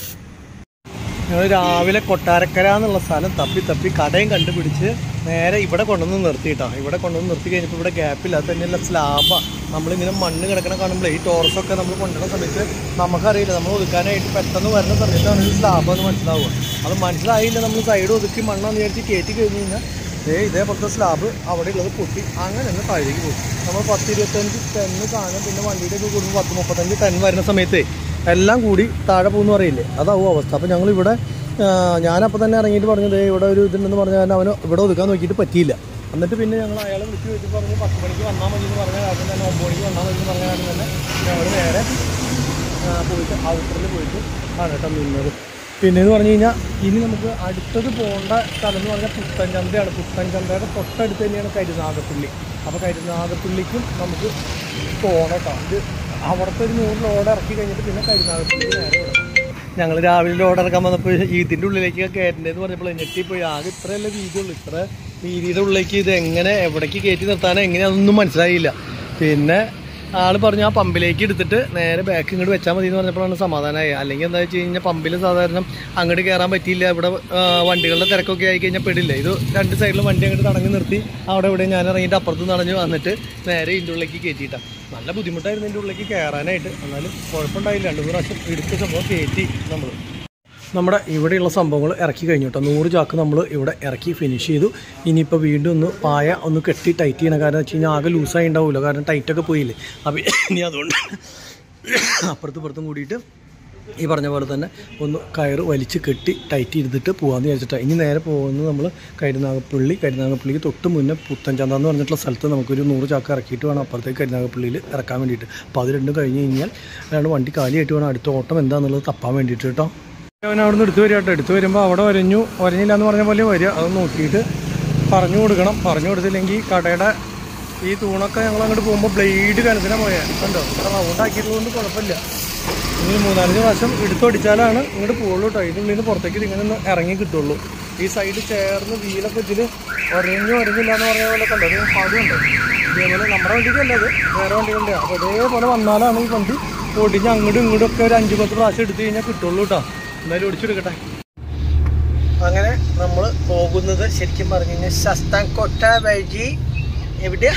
Speaker 1: ഞങ്ങൾ രാവിലെ കൊട്ടാരക്കര എന്നുള്ള സ്ഥലം തപ്പി തപ്പി കടയും കണ്ടുപിടിച്ച് നേരെ ഇവിടെ കൊണ്ടുവന്ന് നിർത്തിയിട്ടാ ഇവിടെ കൊണ്ടുവന്ന് നിർത്തി കഴിഞ്ഞപ്പോൾ ഇവിടെ ഗ്യാപ്പില്ല അത് തന്നെയല്ല സ്ലാബാ നമ്മളിങ്ങനെ മണ്ണ് കിടക്കണ കാണുമ്പോൾ ഈ ടോർസൊക്കെ നമ്മൾ കൊണ്ടുവരുന്ന സമയത്ത് നമുക്കറിയില്ല നമ്മൾ ഒതുക്കാനായിട്ട് പെട്ടെന്ന് വരുന്ന സമയത്താണ് ഈ സ്ലാബ് എന്ന് മനസ്സിലാവുക അത് മനസ്സിലായില്ല നമ്മൾ സൈഡ് ഒതുക്കി മണ്ണെന്ന് വിചാരിച്ച് കയറ്റി കഴിഞ്ഞ് കഴിഞ്ഞാൽ ദേ ഇതേപോലത്തെ സ്ലാബ് അവിടെ ഉള്ളത് പൊട്ടി അങ്ങനെ ഒന്ന് താഴേക്ക് പോയി നമ്മൾ പത്ത് ഇരുപത്തഞ്ച് ടെന്ന് കാണും പിന്നെ വണ്ടിയുടെ ഒക്കെ കൂടുമ്പോൾ പത്ത് മുപ്പത്തഞ്ച് ടെൻ വരുന്ന സമയത്ത് എല്ലാം കൂടി താഴെ പോകുന്നു പറയില്ലേ അതാവും അവസ്ഥ അപ്പം ഞങ്ങളിവിടെ ആ, ഞാനപ്പോൾ തന്നെ ഇറങ്ങിയിട്ട് പറഞ്ഞു ദേ ഇവിടെ ഒരു ഇതുണ്ടെന്ന് പറഞ്ഞാൽ കാരണം അവന് ഇവിടെ ഒതുക്കാൻ നോക്കിയിട്ട് പറ്റിയില്ല എന്നിട്ട് പിന്നെ ഞങ്ങൾ അയാളെ വിളിച്ച് വെച്ച് പറഞ്ഞു പത്ത് മണിക്ക് വന്നാൽ മതി എന്ന് പറഞ്ഞ കാരണം തന്നെ ഒമ്പത് മണിക്ക് വന്നാൽ മതി എന്ന് പറഞ്ഞ കാരണം തന്നെ ഞങ്ങൾ നേരെ ആ, പോയിട്ട് ഔട്ടറിൽ പോയിട്ട് ആണ് കേട്ടോ നിന്നത് പിന്നെ എന്ന് പറഞ്ഞു കഴിഞ്ഞാൽ ഇനി നമുക്ക് അടുത്തത് പോകേണ്ട സ്ഥലം എന്ന് പറഞ്ഞാൽ പുത്തൻചന്തയാണ് പുത്തൻചന്തയുടെ തൊട്ടടുത്ത് തന്നെയാണ് കരുനാഗപ്പള്ളി അപ്പോൾ കരുനാഗപ്പള്ളിക്കും നമുക്ക് പോകണം കേട്ടോ ഇത് അവിടുത്തെ ഒരു നൂറ് ലോഡ് ഇറക്കി കഴിഞ്ഞിട്ട് പിന്നെ കരുനാഗപ്പള്ളി നേരെ വിടാം ഞങ്ങൾ രാവിലെ ലോഡ് ഇറക്കാൻ വന്നപ്പോൾ ഇതിൻ്റെ ഉള്ളിലേക്ക് കയറ്റേണ്ടതെന്ന് പറഞ്ഞപ്പോൾ ഞെട്ടിപ്പോയി ആകെ ഇത്രയല്ലേ വീതിയുള്ളൂ ഇത്ര വീതിയുടെ ഉള്ളിലേക്ക് ഇത് എങ്ങനെ എവിടേക്ക് കയറ്റി നിർത്താനോ എങ്ങനെയാണെന്നൊന്നും മനസ്സിലായില്ല പിന്നെ ആള് പറഞ്ഞു ആ പമ്പിലേക്ക് എടുത്തിട്ട് നേരെ ബാക്ക് ഇങ്ങോട്ട് വെച്ചാൽ മതി എന്ന് പറഞ്ഞപ്പോഴാണ് സമാധാനമായി അല്ലെങ്കിൽ എന്താ വെച്ച് കഴിഞ്ഞാൽ പമ്പിൽ സാധാരണ അങ്ങോട്ട് കയറാൻ പറ്റിയില്ല ഇവിടെ ആ, വണ്ടികളുടെ തിരക്കൊക്കെ ആയി കഴിഞ്ഞാൽ പെടില്ല ഇത് രണ്ട് സൈഡിലും വണ്ടി അങ്ങോട്ട് തടങ്ങി നിർത്തി അവിടെ ഇവിടെ ഞാൻ ഇറങ്ങിയിട്ട് അപ്പുറത്ത് നടഞ്ഞ് വന്നിട്ട് നേരെ ഇതിൻ്റെ ഉള്ളിലേക്ക് കയറ്റിയിട്ടാണ് നല്ല ബുദ്ധിമുട്ടായിരുന്നു ഇതിൻ്റെ ഉള്ളിലേക്ക് കയറാനായിട്ട് എന്നാലും കുഴപ്പമുണ്ടായില്ല രണ്ട് മൂന്ന് പ്രാവശ്യം എടുത്ത സംഭവം കയറ്റി നമ്മൾ നമ്മുടെ ഇവിടെയുള്ള സംഭവങ്ങൾ ഇറക്കി കഴിഞ്ഞു കേട്ടോ നൂറ് ചാക്ക് നമ്മൾ ഇവിടെ ഇറക്കി ഫിനിഷ് ചെയ്തു ഇനിയിപ്പോൾ വീണ്ടും ഒന്ന് പായ ഒന്ന് കെട്ടി ടൈറ്റ് ചെയ്യണം കാരണം വെച്ച് കഴിഞ്ഞാൽ ആകെ ലൂസായി ഉണ്ടാവില്ല കാരണം ടൈറ്റൊക്കെ പോയില്ലേ അപ്പോൾ ഇനി അതുകൊണ്ട് അപ്പുറത്തും ഇപ്പുറത്തും കൂടിയിട്ട് ഈ പറഞ്ഞ പോലെ തന്നെ ഒന്ന് കയറ് വലിച്ച് കെട്ടി ടൈറ്റ് ചെയ്തിട്ട് പോകാമെന്ന് വിചാരിച്ചിട്ടാണ് ഇനി നേരെ പോകുന്നത് നമ്മൾ കരുനാഗപ്പള്ളി കരുനാഗപ്പള്ളിക്ക് തൊട്ട് മുന്നേ പുത്തൻചന്ത എന്ന് പറഞ്ഞിട്ടുള്ള സ്ഥലത്ത് നമുക്കൊരു നൂറ് ചാക്ക് ഇറക്കിയിട്ട് വേണം അപ്പുറത്തേക്ക് കരുനാഗപ്പള്ളിയിൽ ഇറക്കാൻ വേണ്ടിയിട്ട് അപ്പോൾ അത് രണ്ടും കഴിഞ്ഞ് കഴിഞ്ഞാൽ അല്ലാണ്ട് വണ്ടി കാലിയായിട്ട് വേണം അടുത്ത ഓട്ടം എന്താണെന്നുള്ളത് തപ്പാൻ വേണ്ടിയിട്ട് കേട്ടോ അവൻ അവിടെ നിന്ന് എടുത്തു വരിക കേട്ടോ എടുത്തു വരുമ്പോൾ അവിടെ വരഞ്ഞു വരഞ്ഞില്ല എന്ന് പറഞ്ഞ പോലെ വരിക അത് നോക്കിയിട്ട് പറഞ്ഞു കൊടുക്കണം പറഞ്ഞു കൊടുത്തില്ലെങ്കിൽ കടയുടെ ഈ തൂണൊക്കെ ഞങ്ങൾ അങ്ങോട്ട് പോകുമ്പോൾ ബ്ലേഡ് കനത്തിനാണ് പോയത് കണ്ടോ ഇവിടെ റൗണ്ട് ആക്കിയിട്ടുള്ളത് കുഴപ്പമില്ല ഇനി മൂന്നാലഞ്ച് പ്രാവശ്യം എടുത്തൊടിച്ചാലാണ് ഇങ്ങോട്ട് പോകുള്ളൂ കേട്ടോ ഇതിനുള്ളിൽ നിന്ന് പുറത്തേക്ക് ഇങ്ങനെ ഒന്ന് ഇറങ്ങി കിട്ടുള്ളൂ ഈ സൈഡ് ചേർന്ന് വീലൊക്കെ ഇതിൽ ഒരഞ്ഞു ഒരഞ്ഞില്ല എന്ന് പറഞ്ഞ പോലെ കണ്ടോ ഒരു പാടുണ്ട് ഇതേപോലെ നമ്മുടെ വണ്ടിക്കല്ല അത് വേറെ വണ്ടികളുടെ അപ്പോൾ ഇതേപോലെ വന്നാലാണ് ഈ വണ്ടി ഓടിഞ്ഞ് അങ്ങോട്ടും ഇങ്ങോട്ടും ഒക്കെ ഒരു അഞ്ച് പത്ത് പ്രാവശ്യം എടുത്തു കഴിഞ്ഞാൽ കിട്ടുള്ളൂ കേട്ടോ എന്തായാലും ഓടിച്ചെടുക്കട്ടെ അങ്ങനെ നമ്മൾ പോകുന്നത് ശരിക്കും പറഞ്ഞു കഴിഞ്ഞാൽ ശസ്താംകോട്ട വഴി എവിടെയാ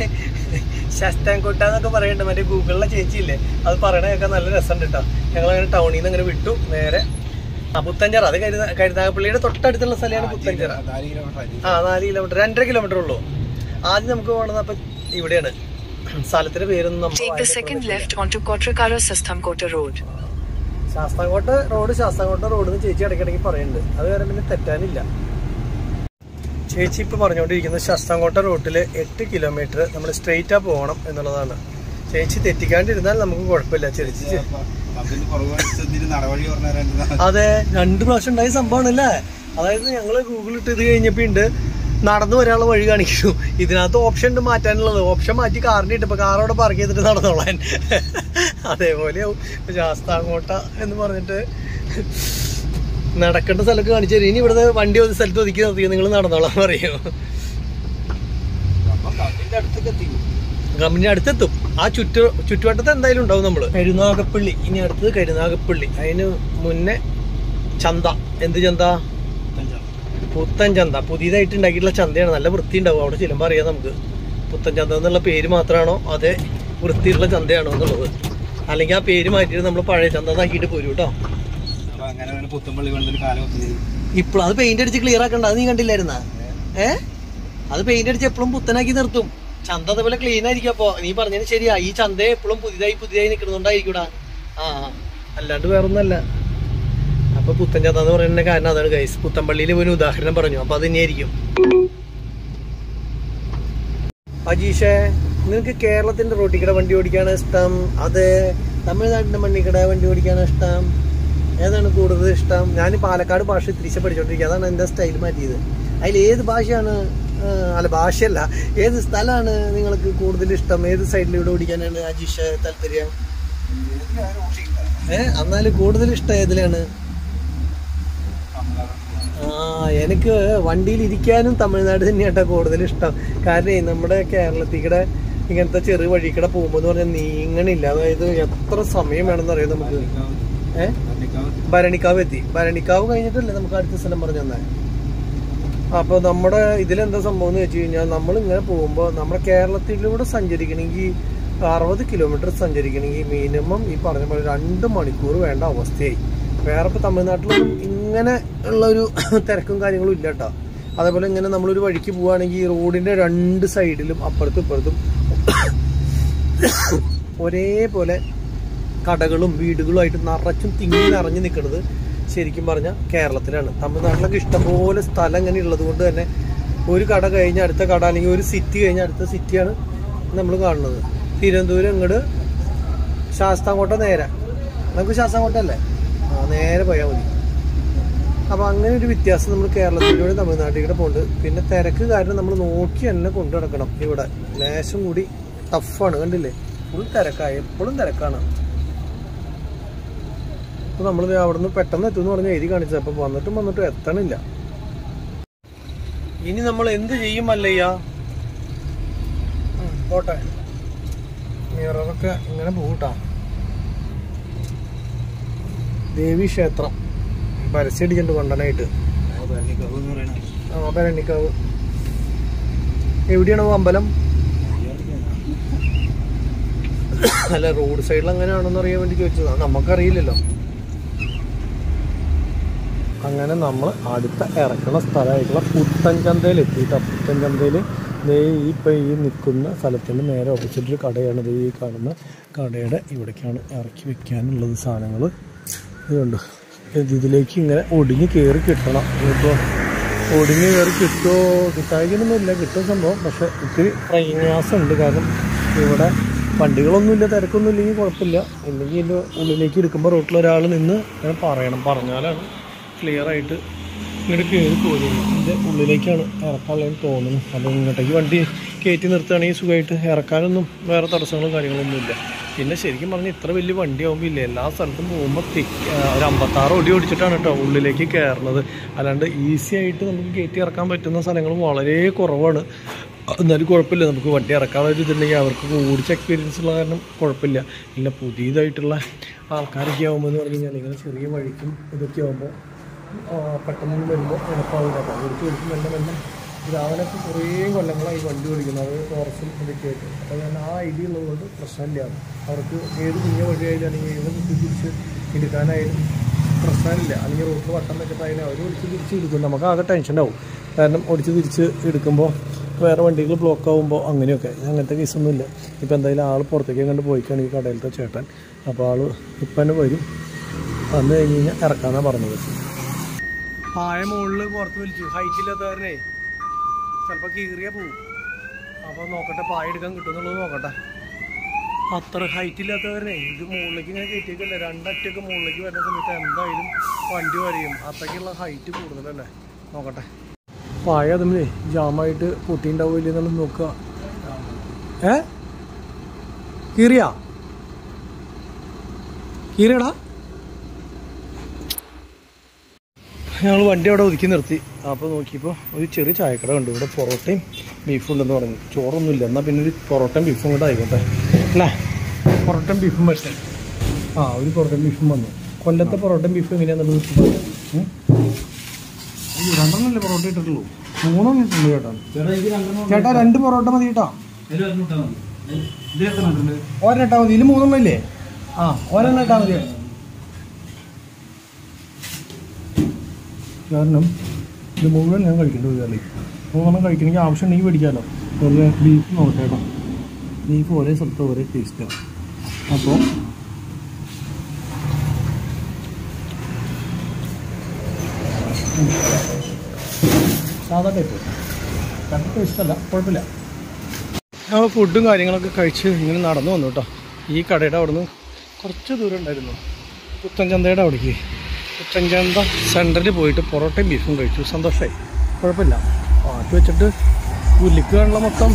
Speaker 1: ശസ്താംകോട്ട എന്നൊക്കെ പറയുന്നുണ്ട് മറ്റേ ഗൂഗിളിലെ ചേച്ചിയില്ലേ അത് പറയണതൊക്കെ നല്ല രസമുണ്ട് കേട്ടോ ഞങ്ങൾ അങ്ങനെ ടൗണിൽ നിന്ന് അങ്ങനെ വിട്ടു നേരെ ആ പുത്തഞ്ചിറ അത് കരുത കരുനാഗപ്പള്ളിയുടെ തൊട്ടടുത്തുള്ള സ്ഥലമാണ് പുത്തഞ്ചിറ ആ നാല് കിലോമീറ്റർ രണ്ടര കിലോമീറ്റർ ഉള്ളൂ ആദ്യം നമുക്ക് പോകണത് അപ്പൊ ഇവിടെയാണ് സ്ഥലത്തിന്റെ പേരൊന്നും നമ്മൾ
Speaker 3: Take the second left onto Kotrakara Sasthamkota Road.
Speaker 1: Sasthamkotta road Sasthamkotta road എന്ന് ചേച്ചി ഇടയ്ക്കിടയ്ക്ക് പറയുന്നുണ്ട് അത് കാരണം പിന്നെ തെറ്റാനില്ല ചേച്ചി ഇപ്പൊ പറഞ്ഞുകൊണ്ടിരിക്കുന്നത് ശാസ്താംകോട്ട റോഡിൽ എട്ട് കിലോമീറ്റർ നമ്മൾ സ്ട്രെയിറ്റാ പോകണം എന്നുള്ളതാണ് ചേച്ചി തെറ്റിക്കാണ്ടിരുന്നാൽ നമുക്ക് കുഴപ്പമില്ല ചേച്ചി
Speaker 4: നടവഴി പറഞ്ഞു
Speaker 1: അതെ രണ്ട് പ്രാവശ്യം ഉണ്ടായ സംഭവമാണല്ലേ അതായത് ഞങ്ങൾ ഗൂഗിൾ ഇട്ട് ഇത് കഴിഞ്ഞപ്പോ ഉണ്ട് നടന്നു വരാനുള്ള വഴി കാണിക്കുന്നു ഇതിനകത്ത് ഓപ്ഷൻ ഉണ്ട് മാറ്റാനുള്ളത് ഓപ്ഷൻ മാറ്റി കാറിന് ഇട്ടപ്പോ കാർ അവിടെ പാർക്ക് ചെയ്തിട്ട് നടന്നോളാൻ അതേപോലെയാവും ശാസ്താംകോട്ട എന്ന് പറഞ്ഞിട്ട് നടക്കേണ്ട സ്ഥലമൊക്കെ കാണിച്ചു തരും ഇനി ഇവിടുന്ന് വണ്ടി ഒരു സ്ഥലത്ത് ഒതുക്കി നിർത്തി നിങ്ങൾ നടന്നോളാൻ പറയൂ
Speaker 4: അടുത്തൊക്കെ എത്തിക്കും
Speaker 1: കമ്പനി അടുത്തെത്തും ആ ചുറ്റു ചുറ്റുവട്ടത്ത് എന്തായാലും ഉണ്ടാവും നമ്മള് കരുനാഗപ്പള്ളി ഇനി അടുത്തത് കരുനാഗപ്പള്ളി അതിന് മുന്നേ ചന്ത എന്ത് ചന്ത പുത്തൻ ചന്ത പുതിയതായിട്ട് ഉണ്ടാക്കിയിട്ടുള്ള ചന്തയാണ് നല്ല വൃത്തി ഉണ്ടാവും അവിടെ ചെല്ലുമ്പോൾ അറിയാം നമുക്ക് പുത്തൻ ചന്ത എന്നുള്ള പേര് മാത്രമാണോ അതേ വൃത്തിയുള്ള ചന്തയാണോ എന്നുള്ളത് അല്ലെങ്കിൽ ആ പേര് മാറ്റിയിട്ട് നമ്മൾ പഴയ ചന്ത എന്നാക്കിയിട്ട് പോരും കേട്ടോ
Speaker 4: അപ്പൊ അങ്ങനെ അങ്ങനെ പുത്തമ്പള്ളി കൊണ്ടൊരു കാലം ഒത്തിരി
Speaker 1: ഇപ്പോൾ അത് പെയിന്റ് അടിച്ച് ക്ലിയർ ആക്കണ്ട അത് നീ കണ്ടില്ലായിരുന്ന ഏ അത് പെയിന്റ് അടിച്ച് എപ്പോഴും പുത്തനാക്കി നിർത്തും
Speaker 5: ചന്ത അതേപോലെ ക്ലീൻ ആയിരിക്കും അപ്പൊ നീ പറഞ്ഞതിന് ശരിയാ ഈ ചന്ത എപ്പോഴും പുതിയതായി പുതിയതായി നിൽക്കുന്നതുകൊണ്ടായിരിക്കൂടാ ആ ആ. അല്ലാണ്ട് വേറൊന്നല്ല അപ്പൊ പുത്തൻ ചന്ത എന്ന് പറയുന്ന കാരണം അതാണ് ഗൈസ് പുത്തൻപള്ളിയിൽ ഒരു ഉദാഹരണം പറഞ്ഞു അപ്പൊ അത് തന്നെയായിരിക്കും അജീഷേ നിനക്ക് കേരളത്തിന്റെ റോട്ടിക്കട വണ്ടി ഓടിക്കാണ് ഇഷ്ടം അത് തമിഴ്നാടിന്റെ മണ്ണിക്കട വണ്ടി ഓടിക്കാണ് ഇഷ്ടം ഏതാണ് കൂടുതൽ ഇഷ്ടം ഞാൻ പാലക്കാട് ഭാഷ തിരിച്ച് പഠിച്ചോണ്ടിരിക്കുക അതാണ് എൻ്റെ സ്റ്റൈൽ മാറ്റിയത് അതിൽ ഏത് ഭാഷയാണ് ആ, അല്ല ഭാഷയല്ല ഏത് സ്ഥലമാണ് നിങ്ങൾക്ക് കൂടുതൽ ഇഷ്ടം ഏത് സൈഡിലൂടെ ഓടിക്കാനാണ് അജീഷ താല്പര്യം ഏ എന്നാലും കൂടുതൽ ഇഷ്ടം ഏതിലാണ് ആ എനിക്ക് വണ്ടിയിൽ ഇരിക്കാനും തമിഴ്നാട് തന്നെയാട്ടോ കൂടുതൽ ഇഷ്ടം കാരണം നമ്മുടെ കേരളത്തിൽ കൂടെ ഇങ്ങനത്തെ ചെറിയ വഴി കൂടെ പോകുമ്പോൾ എന്ന് പറഞ്ഞാൽ നീങ്ങണില്ല അതായത് എത്ര സമയം വേണമെന്ന് അറിയാം നമുക്ക് ഏഹ് ഭരണിക്കാവ് എത്തി ഭരണിക്കാവ് കഴിഞ്ഞിട്ടല്ലേ നമുക്ക് അടുത്ത സ്ഥലം പറഞ്ഞു തന്നെ അപ്പൊ നമ്മുടെ ഇതിലെന്താ സംഭവം എന്ന് വെച്ച് കഴിഞ്ഞാൽ നമ്മൾ ഇങ്ങനെ പോകുമ്പോൾ നമ്മുടെ കേരളത്തിലൂടെ സഞ്ചരിക്കണമെങ്കിൽ അറുപത് കിലോമീറ്റർ സഞ്ചരിക്കണമെങ്കിൽ മിനിമം ഈ പറഞ്ഞ പോലെ രണ്ട് മണിക്കൂർ വേണ്ട അവസ്ഥയായി വേറെ ഇപ്പൊ തമിഴ്നാട്ടിലൊന്നും ഇങ്ങനെ ഉള്ള ഒരു തിരക്കും കാര്യങ്ങളും ഇല്ല കേട്ടോ അതേപോലെ ഇങ്ങനെ നമ്മളൊരു വഴിക്ക് പോവുകയാണെങ്കിൽ റോഡിന്റെ രണ്ട് സൈഡിലും അപ്പുറത്തും ഇപ്പുറത്തും ഒരേപോലെ കടകളും വീടുകളുമായിട്ട് നിറച്ചും തിങ്ങി നിറഞ്ഞു നിൽക്കുന്നത് ശരിക്കും പറഞ്ഞാൽ കേരളത്തിലാണ് തമിഴ്നാട്ടിലൊക്കെ ഇഷ്ടംപോലെ സ്ഥലം ഇങ്ങനെ ഉള്ളത് കൊണ്ട് തന്നെ ഒരു കട കഴിഞ്ഞ് അടുത്ത കട അല്ലെങ്കിൽ ഒരു സിറ്റി കഴിഞ്ഞ് അടുത്ത സിറ്റിയാണ് നമ്മൾ കാണുന്നത് തിരുവനന്തപുരം ഇങ്ങോട്ട് ശാസ്താംകോട്ട നേരെ നമുക്ക് ശാസ്താംകോട്ട അല്ലേ ആ നേരെ പോയാൽ മതി അപ്പൊ അങ്ങനെ ഒരു വ്യത്യാസം നമ്മൾ കേരളത്തിലൂടെ തമിഴ്നാട്ടിലൂടെ പോകുന്നുണ്ട് പിന്നെ തിരക്ക് കാരണം നമ്മൾ നോക്കി തന്നെ കൊണ്ടു നടക്കണം ഇവിടെ ലേശം കൂടി ടഫാണ് കണ്ടില്ലേ ഫുൾ തിരക്കാണ് എപ്പോഴും തിരക്കാണ് അപ്പൊ നമ്മൾ അവിടെ നിന്ന് പെട്ടെന്ന് എത്തുമെന്ന് പറഞ്ഞ് എഴുതി കാണിച്ചത് അപ്പൊ വന്നിട്ടും വന്നിട്ടും എത്തണില്ല ഇനി നമ്മൾ എന്ത് ചെയ്യും അല്ലയ്യ ഉം, പോട്ടെ മിററൊക്കെ ഇങ്ങനെ പോകട്ടാ ദേവി ക്ഷേത്രം പരസ്യം അടിച്ചിട്ടുണ്ട് കൊണ്ടനായിട്ട് ആ ഭരണിക്കാവ് എവിടെയാണോ അമ്പലം അല്ല റോഡ് സൈഡിൽ അങ്ങനെയാണെന്ന് അറിയാൻ വേണ്ടി ചോദിച്ചതാ നമുക്കറിയില്ലല്ലോ അങ്ങനെ നമ്മൾ അടുത്ത ഇറക്കുന്ന സ്ഥലമായിട്ടുള്ള പുത്തൻചന്തയിൽ എത്തിയിട്ട് പുത്തൻചന്തയിൽ ദേ ഈ ഇപ്പം ഈ നിൽക്കുന്ന സ്ഥലത്തിൻ്റെ നേരെ ഓപ്പോസിറ്റ് ഒരു കടയാണ് ദേ ഈ കാണുന്ന കടയുടെ ഇവിടേക്കാണ് ഇറക്കി വെക്കാനുള്ളത് സാധനങ്ങൾ ഇതുണ്ട് ഇത് ഇതിലേക്ക് ഇങ്ങനെ ഒടിഞ്ഞ് കയറി കിട്ടണം ഇപ്പോൾ ഒടിഞ്ഞ് കയറി കിട്ടുമോ കിട്ടാതിരിക്കണമെന്നില്ല കിട്ടും സംഭവം പക്ഷെ ഇത്തിരി പ്രയാസമുണ്ട് കാരണം ഇവിടെ വണ്ടികളൊന്നുമില്ല തിരക്കൊന്നും ഇല്ലെങ്കിൽ കുഴപ്പമില്ല ഇല്ലെങ്കിൽ ഇതിൻ്റെ ഉള്ളിലേക്ക് എടുക്കുമ്പോൾ റോട്ടിൽ ഒരാൾ നിന്ന് ഞാൻ പറയണം പറഞ്ഞാലാണ് ക്ലിയർ ആയിട്ട് ഇങ്ങോട്ട് കയറി പോകുന്നത് ഇതിൻ്റെ ഉള്ളിലേക്കാണ് ഇറക്കാനുള്ളതെന്ന് തോന്നുന്നു അപ്പോൾ ഇങ്ങോട്ടേക്ക് വണ്ടി കയറ്റി നിർത്തുകയാണെങ്കിൽ സുഖമായിട്ട് ഇറക്കാനൊന്നും വേറെ തടസ്സങ്ങളും കാര്യങ്ങളൊന്നും ഇല്ല പിന്നെ ശരിക്കും പറഞ്ഞാൽ ഇത്ര വലിയ വണ്ടി ആകുമ്പോൾ ഇല്ല എല്ലാ സ്ഥലത്തും പോകുമ്പോൾ തിക്ക് ഒരു അമ്പത്താറ് ഒടി ഓടിച്ചിട്ടാണ് കേട്ടോ ഉള്ളിലേക്ക് കയറുന്നത് അല്ലാണ്ട് ഈസി ആയിട്ട് നമുക്ക് കയറ്റി ഇറക്കാൻ പറ്റുന്ന സ്ഥലങ്ങൾ വളരെ കുറവാണ് എന്നാലും കുഴപ്പമില്ല നമുക്ക് വണ്ടി ഇറക്കാനുള്ള ഒരു ഇതുണ്ടെങ്കിൽ അവർക്ക് ഓടിച്ച എക്സ്പീരിയൻസ് ഉള്ള കാരണം കുഴപ്പമില്ല പിന്നെ പുതിയതായിട്ടുള്ള ആൾക്കാരൊക്കെ ആകുമ്പോൾ എന്ന് പറഞ്ഞു കഴിഞ്ഞാൽ ഇങ്ങനെ ചെറിയ വഴിക്കും ഇതൊക്കെ ആകുമ്പോൾ പെട്ടെന്ന് വരുമ്പോൾ എളുപ്പമാവില്ല അപ്പോൾ ഓടിച്ച് ഓടിച്ച് മെല്ലെ മെല്ലെ രാവിലെയൊക്കെ കുറേ കൊല്ലങ്ങളായി വണ്ടി ഓടിക്കുന്നത് അത് ടോറസും ഇതൊക്കെ ആയിട്ട് അപ്പോൾ ഞാൻ ആ ഐഡിയ ഉള്ളതുകൊണ്ട് പ്രശ്നമില്ല അവർക്ക് ഏത് കുഞ്ഞ വഴിയായാലും അല്ലെങ്കിൽ ഏത് കുത്തി തിരിച്ച് എടുക്കാനായാലും പ്രശ്നമില്ല അല്ലെങ്കിൽ റോട്ടിൽ വട്ടം വെച്ചിട്ടായാലും അവർ ഓടിച്ച് തിരിച്ച് എടുക്കും നമുക്ക് ആകെ ടെൻഷൻ ആവും കാരണം ഓടിച്ച് തിരിച്ച് എടുക്കുമ്പോൾ വേറെ വണ്ടികൾ ബ്ലോക്ക് ആകുമ്പോൾ അങ്ങനെയൊക്കെ ഇത് അങ്ങനത്തെ കേസൊന്നുമില്ല ഇപ്പോൾ എന്തായാലും ആൾ പുറത്തേക്ക് കണ്ട് പോയിക്കാണ് ഈ കടയിലത്തെ ചേട്ടൻ അപ്പോൾ ആൾ ഇപ്പം തന്നെ വരും വന്നു കഴിഞ്ഞ് കഴിഞ്ഞാൽ ഇറക്കാന്നാണ് പറഞ്ഞത് പായ മുകളിൽ പുറത്ത് വലിച്ചു ഹൈറ്റ് ഇല്ലാത്തവരനെ ചിലപ്പോൾ കീറിയാൽ പോവും അപ്പോൾ നോക്കട്ടെ പായ എടുക്കാൻ കിട്ടുമെന്നുള്ളത് നോക്കട്ടെ അത്ര ഹൈറ്റ് ഇല്ലാത്തവരനെ ഇത് മുകളിലേക്ക് ഇങ്ങനെ കയറ്റിയേക്കല്ലേ രണ്ടറ്റൊക്കെ മുകളിലേക്ക് വരുന്ന സമയത്ത് എന്തായാലും വണ്ടി വരയും അത്രയ്ക്കുള്ള ഹൈറ്റ് കൂടുതലല്ലേ നോക്കട്ടെ പായ അതുമ്മേ ജാമായിട്ട് പൊട്ടിണ്ടാവില്ല എന്നുള്ളത് നോക്കുക ഏ കീറിയാ കീറിയടാ ഞങ്ങൾ വണ്ടി അവിടെ ഒതുക്കി നിർത്തി അപ്പോൾ നോക്കിയപ്പോൾ ഒരു ചെറിയ ചായക്കട ഉണ്ട് ഇവിടെ പൊറോട്ടയും ബീഫും ഉണ്ടെന്ന് പറഞ്ഞു ചോറൊന്നുമില്ല എന്നാൽ പിന്നെ ഒരു പൊറോട്ടയും ബീഫും കൂടെ ആയിക്കോട്ടെ അല്ലേ പൊറോട്ടയും ബീഫും വരട്ടെ ആ ഒരു പൊറോട്ടയും ബീഫും വന്നു കൊല്ലത്തെ പൊറോട്ടയും ബീഫും എങ്ങനെയാണെന്നുള്ളത് ഉം? അയ്യോ, രണ്ടെണ്ണല്ലേ പൊറോട്ട ഇട്ടിട്ടുള്ളൂ മൂന്നെണ്ണം ഇട്ടുള്ളൂ ചേട്ടാ ചേട്ടാ രണ്ട് പൊറോട്ട മതി കേട്ടോ ഒരെണ്ണം ഇട്ടാൽ മതി ഇതിൽ മൂന്നെണ്ണം ഇല്ലേ ആ ഒരെണ്ണം ഇട്ടാൽ മതി കാരണം ഇത് മുഴുവൻ ഞാൻ കഴിക്കേണ്ടി വരും അല്ലേ മൂന്നെണ്ണം കഴിക്കണമെങ്കിൽ ആവശ്യം ഉണ്ടെങ്കിൽ മേടിക്കാമല്ലോ
Speaker 1: ഒരു ബീഫ് നോക്കട്ടെ കേട്ടോ ബീഫ് ഒരേ സ്ഥലത്ത് ഒരേ ടേസ്റ്റാണ് അപ്പോൾ സാധാ ടൈപ്പ് രണ്ട് ടേസ്റ്റല്ല കുഴപ്പമില്ല ഞങ്ങൾ ഫുഡും കാര്യങ്ങളൊക്കെ കഴിച്ച് ഇങ്ങനെ നടന്നു വന്നു കേട്ടോ ഈ കടയുടെ അവിടുന്ന് കുറച്ച് ദൂരം ഉണ്ടായിരുന്നു പുത്തൻചന്തയുടെ അവിടേക്ക് പുത്തൻചന്ത സെൻറ്ററിൽ പോയിട്ട് പൊറോട്ടയും ബീഫും കഴിച്ചു സന്തോഷമായി കുഴപ്പമില്ല പാട്ട് വെച്ചിട്ട് ഉലിക്കാനുള്ള മൊത്തം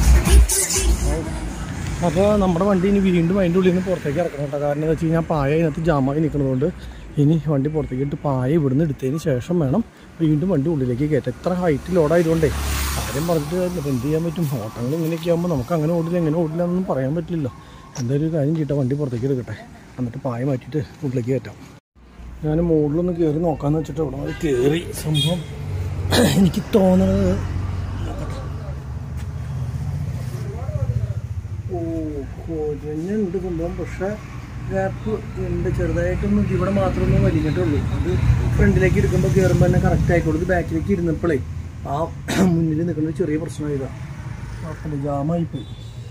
Speaker 1: അപ്പോൾ നമ്മുടെ വണ്ടി ഇനി വീണ്ടും അതിൻ്റെ ഉള്ളിൽ നിന്ന് പുറത്തേക്ക് ഇറക്കണം കേട്ടോ കാരണം എന്താ വെച്ച് കഴിഞ്ഞാൽ പായ ഇതിനകത്ത് ജാമായി നിൽക്കുന്നതുകൊണ്ട് ഇനി വണ്ടി പുറത്തേക്ക് ഇട്ട് പായ ഇവിടുന്ന് എടുത്തതിന് ശേഷം വേണം വീണ്ടും വണ്ടി ഉള്ളിലേക്ക് കയറ്റാം ഇത്ര ഹൈറ്റ് ലോഡായതുകൊണ്ടേ ആരും പറഞ്ഞിട്ട് കാര്യമില്ല ഇപ്പം എന്ത് ചെയ്യാൻ പറ്റും ഓട്ടങ്ങൾ ഇങ്ങനെയൊക്കെ ആകുമ്പോൾ നമുക്ക് അങ്ങനെ ഓടില്ല എങ്ങനെ ഓടില്ല എന്നൊന്നും പറയാൻ പറ്റില്ലല്ലോ എന്തായാലും ഒരു കാര്യം ചെയ്യട്ടെ വണ്ടി പുറത്തേക്ക് എടുക്കട്ടെ എന്നിട്ട് പായ മാറ്റിയിട്ട് ഉള്ളിലേക്ക് കയറ്റാം ഞാൻ മുകളിലൊന്ന് കയറി നോക്കാമെന്ന് വെച്ചിട്ട് അവിടെ വരെ കയറി സംഭവം എനിക്ക് തോന്നുന്നത് ഓ കുരഞ്ഞുണ്ട് സംഭവം പക്ഷെ ഗ്യാപ്പ് ഉണ്ട് ചെറുതായിട്ടൊന്നും ഇവിടെ മാത്രമൊന്നും വലിഞ്ഞിട്ടുള്ളൂ അത് ഫ്രണ്ടിലേക്ക് എടുക്കുമ്പോൾ കയറുമ്പോൾ തന്നെ കറക്റ്റ് ആയിക്കോളൂ ഇത് ബാക്കിലേക്ക് ഇരുന്നപ്പോഴേ ആ മുന്നിൽ നിൽക്കുന്ന ഒരു ചെറിയ പ്രശ്നമായതാ കുഴപ്പമില്ല ജാമായിപ്പോയി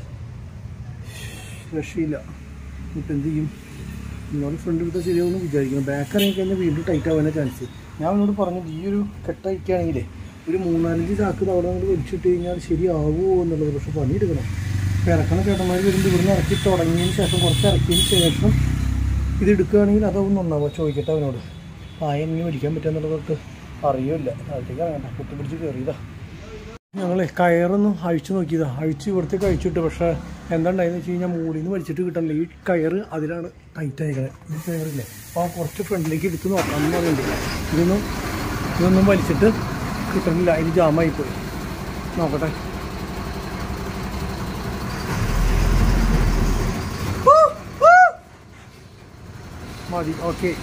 Speaker 1: രക്ഷയില്ല ഇപ്പം എന്ത് ചെയ്യും ഇന്നോട് ഫ്രണ്ട് എടുത്താൽ ശരിയാവുമെന്ന് വിചാരിക്കുന്നു ബാക്ക് ഇറങ്ങി കഴിഞ്ഞാൽ വീണ്ടും ടൈറ്റ് ആവാനാണ് ചാൻസ് ഞാൻ അവനോട് പറഞ്ഞത് ഈ ഒരു കെട്ടയക്കുകയാണെങ്കിലേ ഒരു മൂന്നാലഞ്ച് ചാക്ക് അവിടെ അങ്ങോട്ട് വലിച്ചിട്ട് കഴിഞ്ഞാൽ ശരിയാവുമോ എന്നുള്ളത് പക്ഷെ പണിയെടുക്കണം ഇപ്പം ഇറക്കണ ചേട്ടന്മാർ വരുമ്പോൾ ഇവിടുന്ന് ഇറക്കി തുടങ്ങിയതിന് ശേഷം കുറച്ച് ഇറക്കിയതിന് ശേഷം ഇത് എടുക്കുകയാണെങ്കിൽ അതൊന്നും നന്നാവുക ചോദിക്കട്ടെ അവനോട് പായ എങ്ങനെ മേടിക്കാൻ പറ്റുമെന്നുള്ളതൊക്കെ അറിയില്ല അതിലേക്ക് ഇറങ്ങണ്ട കുത്തിപ്പിടിച്ച് കയറിയതാ ഞങ്ങളെ കയറൊന്നും അഴിച്ചു നോക്കിയതാ അഴിച്ച് ഇവിടത്തേക്ക് അഴിച്ചിട്ട് പക്ഷേ എന്താ ഉണ്ടായെന്ന് വെച്ച് കഴിഞ്ഞാൽ മുകളിൽ നിന്ന് വലിച്ചിട്ട് കിട്ടണില്ല ഈ കയറ് അതിലാണ് ടൈറ്റ് ആയിക്കണേ ഈ കയറില്ലേ അപ്പോൾ കുറച്ച് ഫ്രണ്ടിലേക്ക് എടുത്ത് നോക്കാം എന്ന് പറയുന്നുണ്ട് ഇതൊന്നും ഇതൊന്നും വലിച്ചിട്ട് കിട്ടണില്ല അതിന് ജാമായി പോയി നോക്കട്ടെ മതി ഓക്കെ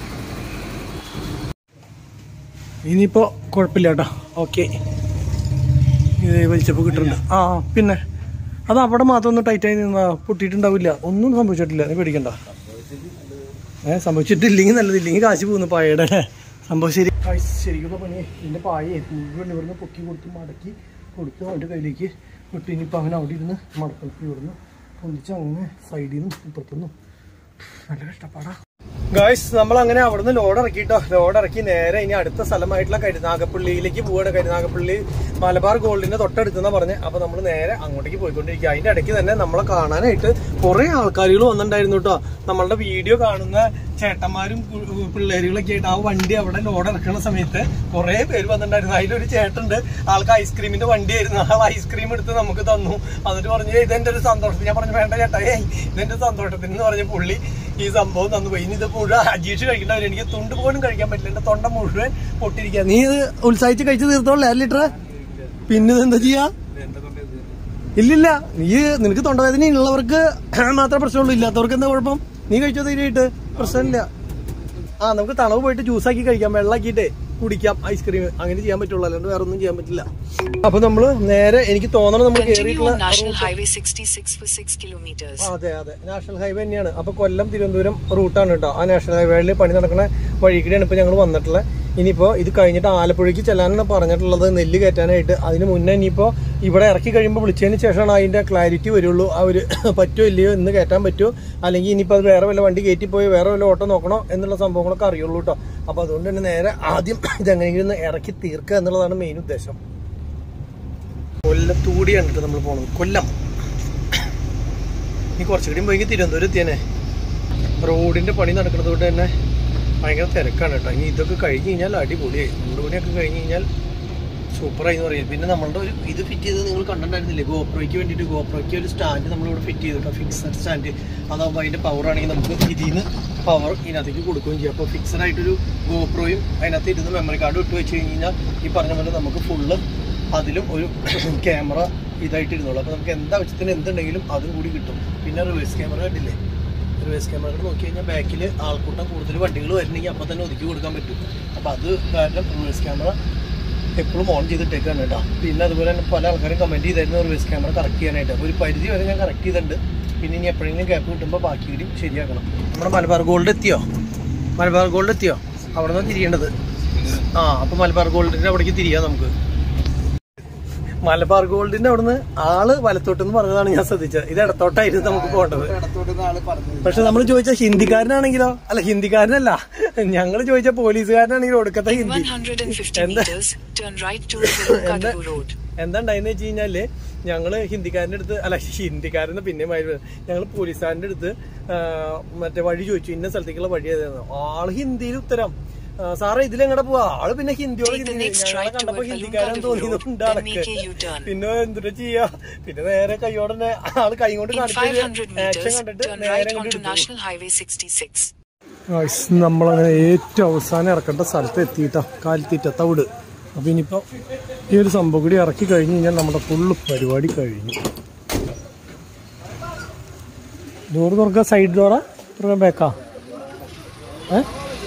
Speaker 1: ഇനിയിപ്പോൾ കുഴപ്പമില്ല കേട്ടോ ഓക്കെ ഇത് വലിച്ചപ്പോൾ കിട്ടുന്നുണ്ട് ആ ആ, പിന്നെ അത് അവിടെ മാത്രം ഒന്ന് ടൈറ്റായി നിന്നാ പൊട്ടിയിട്ടുണ്ടാവില്ല ഒന്നും സംഭവിച്ചിട്ടില്ല നീ പേടിക്കണ്ട ഏ സംഭവിച്ചിട്ടില്ലെങ്കിൽ നല്ലത് ഇല്ലെങ്കിൽ കാശ് പോകുന്നു പായയുടെ സംഭവം ശരി കാശ് ശരിക്കും പണി ഇതിൻ്റെ പായ മുഴുവൻ ഇവിടുന്ന് പൊക്കി കൊടുത്ത് മടക്കി കൊടുത്ത് അവൻ്റെ കയ്യിലേക്ക് വിട്ട് ഇനിയിപ്പോൾ അവൻ അവിടെ ഇരുന്ന് മടക്കി ഇവിടുന്ന് പൊന്നിച്ച് അങ്ങനെ സൈഡിൽ നിന്നും ഇപ്പുറത്തുനിന്നും നല്ല കഷ്ടപ്പാടാ ഗായ്സ് നമ്മൾ അങ്ങനെ അവിടുന്ന് ലോഡ് ഇറക്കിട്ടോ ലോഡ് ഇറക്കി നേരെ ഇനി അടുത്ത സ്ഥലമായിട്ടുള്ള കരുനാഗപ്പള്ളിയിലേക്ക് പോവാണ് കരുനാഗപ്പള്ളി മലബാർ ഗോൾഡിന്റെ തൊട്ടടുത്തെന്നാ പറഞ്ഞ് അപ്പൊ നമ്മൾ നേരെ അങ്ങോട്ടേക്ക് പോയിക്കൊണ്ടിരിക്കുക അതിന്റെ ഇടയ്ക്ക് തന്നെ നമ്മളെ കാണാനായിട്ട് കുറെ ആൾക്കാരുകൾ വന്നിട്ടുണ്ടായിരുന്നു കേട്ടോ നമ്മളുടെ വീഡിയോ കാണുന്ന ചേട്ടന്മാരും പു- പിള്ളേരുകളൊക്കെ ആയിട്ട് ആ വണ്ടി അവിടെ ലോഡ് ഇറക്കുന്ന സമയത്ത് കുറെ പേര് വന്നിട്ടുണ്ടായിരുന്നു അതിലൊരു ചേട്ടുണ്ട് ആൾക്ക് ഐസ്ക്രീമിന്റെ വണ്ടിയായിരുന്നു ആൾ ഐസ്ക്രീം എടുത്ത് നമുക്ക് തന്നു എന്നിട്ട് പറഞ്ഞു "ഏയ് ഇതെന്റെ ഒരു സന്തോഷത്തിന് ഞാൻ പറഞ്ഞു വേണ്ട ചേട്ടാ ഏയ് ഇതെന്റെ സന്തോഷത്തിന് എന്ന് പറഞ്ഞ പുള്ളി ഈ സംഭവം തന്നു പോയി ഇനി ഇത് മുഴുവൻ അജീഷ് കഴിക്കണ്ടവര് എനിക്ക് തുണ്ട് പോലും കഴിക്കാൻ പറ്റില്ല എന്റെ തൊണ്ട മുഴുവൻ പൊട്ടിരിക്കുക നീ ഇത് ഉത്സാഹിച്ച് കഴിച്ച് തീർത്തോളേ ലിറ്റർ പിന്നെ ഇത് എന്താ ചെയ്യാ ഇല്ലില്ല നീ നിനക്ക് തൊണ്ടവേദന ഉള്ളവർക്ക് മാത്രമേ പ്രശ്നമുള്ളൂ ഇല്ലാത്തവർക്ക് എന്താ കുഴപ്പം നീ കഴിച്ചോ ധൈര്യമായിട്ട് പ്രശ്നമില്ല ആ നമുക്ക് തണവ് പോയിട്ട് ജ്യൂസാക്കി കഴിക്കാം വെള്ളാക്കിയിട്ടേ കുടിക്കാം ഐസ്ക്രീം അങ്ങനെ ചെയ്യാൻ പറ്റുള്ളൂ അല്ലാണ്ട് വേറെ ഒന്നും ചെയ്യാൻ പറ്റില്ല അപ്പൊ നമ്മള് നേരെ എനിക്ക് തോന്നണം നമ്മൾ
Speaker 3: Continue
Speaker 1: കയറിയിട്ടുള്ള
Speaker 3: on National Highway 66 for 6 kilometers.
Speaker 1: അതെ അതെ നാഷണൽ ഹൈവേ തന്നെയാണ് അപ്പൊ കൊല്ലം തിരുവനന്തപുരം റൂട്ടാണ് കേട്ടോ ആ നാഷണൽ ഹൈവേയിൽ പണി നടക്കുന്ന വഴിക്കിടെയാണ് ഇപ്പൊ ഞങ്ങൾ വന്നിട്ടുള്ളത് ഇനിയിപ്പോ ഇത് കഴിഞ്ഞിട്ട് ആലപ്പുഴയ്ക്ക് ചെല്ലാനാണ് പറഞ്ഞിട്ടുള്ളത് നെല്ല് കയറ്റാനായിട്ട് അതിന് മുന്നേ ഇനിയിപ്പോ ഇവിടെ ഇറക്കി കഴിയുമ്പോൾ വിളിച്ചതിന് ശേഷമാണ് അതിന്റെ ക്ലാരിറ്റി വരുള്ളൂ അവര് പറ്റുമോ ഇല്ലയോ ഇന്ന് കയറ്റാൻ പറ്റുമോ അല്ലെങ്കിൽ ഇനിയിപ്പോ അത് വേറെ വല്ല വണ്ടി കയറ്റി പോയി വേറെ വല്ല ഓട്ടോ നോക്കണോ എന്നുള്ള സംഭവങ്ങളൊക്കെ അറിയുള്ളൂ കേട്ടോ അപ്പൊ അതുകൊണ്ട് തന്നെ നേരെ ആദ്യം ഇതെങ്ങനെയെങ്കിലും ഒന്ന് ഇറക്കി തീർക്കുക എന്നുള്ളതാണ് മെയിൻ ഉദ്ദേശം കൊല്ലത്തൂടിയാണ് കേട്ടോ നമ്മൾ പോണത് കൊല്ലം ഇനി കുറച്ചുകൂടി പോയി തിരുവനന്തപുരം എത്തിയനെ റോഡിന്റെ പണി നടക്കുന്നത് കൊണ്ട് തന്നെ ഭയങ്കര തിരക്കാണ് കേട്ടോ ഇനി ഇതൊക്കെ കഴിഞ്ഞ് കഴിഞ്ഞാൽ അടിപൊളിയായി മൂന്ന് മണിയൊക്കെ കഴിഞ്ഞ് കഴിഞ്ഞാൽ സൂപ്പറായി എന്ന് പറയും പിന്നെ നമ്മളുടെ ഒരു ഇത് ഫിറ്റ് ചെയ്ത് നിങ്ങൾ കണ്ടിട്ടുണ്ടായിരുന്നില്ലേ ഗോപ്രോയ്ക്ക് വേണ്ടിയിട്ട് ഗോപ്രോയ്ക്ക് ഒരു സ്റ്റാൻഡ് നമ്മളിവിടെ ഫിറ്റ് ചെയ്തിട്ടോ ഫിക്സഡ് സ്റ്റാൻഡ് അതാകുമ്പോൾ അതിൻ്റെ പവർ ആണെങ്കിൽ നമുക്ക് ഇതിൽ നിന്ന് പവർ ഇതിനകത്തേക്ക് കൊടുക്കുകയും ചെയ്യാം അപ്പോൾ ഫിക്സഡ് ആയിട്ടൊരു ഗോപ്രോയും അതിനകത്ത് ഇരുന്ന് മെമ്മറി കാർഡ് ഇട്ട് വെച്ച് കഴിഞ്ഞ് കഴിഞ്ഞാൽ ഈ പറഞ്ഞ പോലെ നമുക്ക് ഫുള്ള് അതിലും ഒരു ക്യാമറ ഇതായിട്ട് ഇരുന്നോളൂ അപ്പോൾ നമുക്ക് എന്താ ആവശ്യത്തിന് എന്തുണ്ടെങ്കിലും അതും കൂടി കിട്ടും പിന്നെ റിവേഴ്സ് ക്യാമറ കണ്ടില്ലേ റിവേഴ്സ് ക്യാമറ നോക്കി കഴിഞ്ഞാൽ ബാക്കിൽ ആൾക്കൂട്ടം കൂടുതൽ വണ്ടികൾ വരുന്നെങ്കിൽ അപ്പോൾ തന്നെ ഒതുക്കി കൊടുക്കാൻ പറ്റും അപ്പോൾ അത് കാരണം റിവേഴ്സ് ക്യാമറ എപ്പോഴും ഓൺ ചെയ്തിട്ടേക്കാണ് കേട്ടോ പിന്നെ അതുപോലെ തന്നെ പല ആൾക്കാരും കമൻറ്റ് ചെയ്തായിരുന്നു റിവേഴ്സ് ക്യാമറ കറക്റ്റ് ചെയ്യാനായിട്ട് അപ്പോൾ ഒരു പരിധി വരെ ഞാൻ കറക്റ്റ് ചെയ്തിട്ടുണ്ട് പിന്നെ ഇനി എപ്പോഴെങ്കിലും ഗ്യാപ്പ് കിട്ടുമ്പോൾ ബാക്കി കൂടി ശരിയാക്കണം നമ്മുടെ മലബാർ ഗോൾഡ് എത്തിയോ മലബാർ ഗോൾഡ് എത്തിയോ അവിടെ നിന്ന് തിരിയേണ്ടത് ആ അപ്പോൾ മലബാർ ഗോൾഡിൻ്റെ അവിടേക്ക് തിരിയാം നമുക്ക്
Speaker 5: മലബാർ ഗോൾഡിന്റെ അവിടുന്ന് ആള് വലത്തോട്ടെന്ന് പറഞ്ഞതാണ് ഞാൻ ശ്രദ്ധിച്ചത് ഇത് ഇടത്തോട്ടായിരുന്നു നമുക്ക് പോകേണ്ടത്
Speaker 4: ഇടത്തോട്ട് ആള് പറഞ്ഞത്
Speaker 5: പക്ഷെ നമ്മൾ ചോദിച്ച ഹിന്ദിക്കാരനാണെങ്കിലോ അല്ല ഹിന്ദിക്കാരനല്ല ഞങ്ങൾ ചോദിച്ച പോലീസുകാരനാണെങ്കിലോ ഒടുക്കത്തെ
Speaker 3: In
Speaker 5: ഹിന്ദി
Speaker 3: 150
Speaker 5: എന്താ?
Speaker 3: meters, turn right to Kadavu Road.
Speaker 5: എന്താ ഉണ്ടായെന്ന് വെച്ച് കഴിഞ്ഞാല് ഞങ്ങള് ഹിന്ദിക്കാരന്റെ അടുത്ത് അല്ല ഹിന്ദിക്കാരന് പിന്നെ ഞങ്ങൾ പോലീസുകാരന്റെ അടുത്ത് ആ, മറ്റേ വഴി ചോദിച്ചു ഇന്ന സ്ഥലത്തേക്കുള്ള വഴി ഏതായിരുന്നു ആള് ഹിന്ദിയിൽ ഉത്തരം ആ, സാറേ ഇതിലെങ്ങടെ പോവാ ആള് പിന്നെ ഹിന്ദിയോട്
Speaker 3: Take the
Speaker 5: ഹിന്ദി
Speaker 3: next
Speaker 5: ഞങ്ങളെ
Speaker 3: right
Speaker 5: കണ്ടപ്പോ
Speaker 3: toward
Speaker 5: ഹിന്ദിക്കാരൻ
Speaker 3: Kalunga
Speaker 5: തോന്നിയതുകൊണ്ട്
Speaker 3: Road, then
Speaker 5: ആൾക്ക്
Speaker 3: make a U-turn.
Speaker 5: പിന്നെ എന്തിനാ ചെയ്യാ പിന്നെ നേരെ കൈയോടെ തന്നെ ആള് കൈ കൊണ്ട്
Speaker 3: In 500
Speaker 5: കാണിച്ചു ആക്ഷൻ
Speaker 3: meters,
Speaker 5: കണ്ടിട്ട്
Speaker 3: turn
Speaker 5: നേരെ
Speaker 3: right
Speaker 5: അങ്ങോട്ട്
Speaker 3: onto
Speaker 5: എടുത്തു
Speaker 3: National Highway 66.
Speaker 1: ഗൈസ് നമ്മളങ്ങനെ ഏറ്റവും അവസാനം ഇറക്കേണ്ട സ്ഥലത്ത് എത്തിയിട്ടാ കാലിത്തീറ്റ തവിട് അപ്പോൾ ഇനിയിപ്പോൾ ഈ ഒരു സംഭവം കൂടി ഇറക്കി കഴിഞ്ഞ് കഴിഞ്ഞാൽ നമ്മുടെ ഫുള്ള് പരിപാടി കഴിഞ്ഞു ഡോറ് തുറക്കുക സൈഡ് ഡോറാ തുറക്കാൻ ബേക്കാ ഏ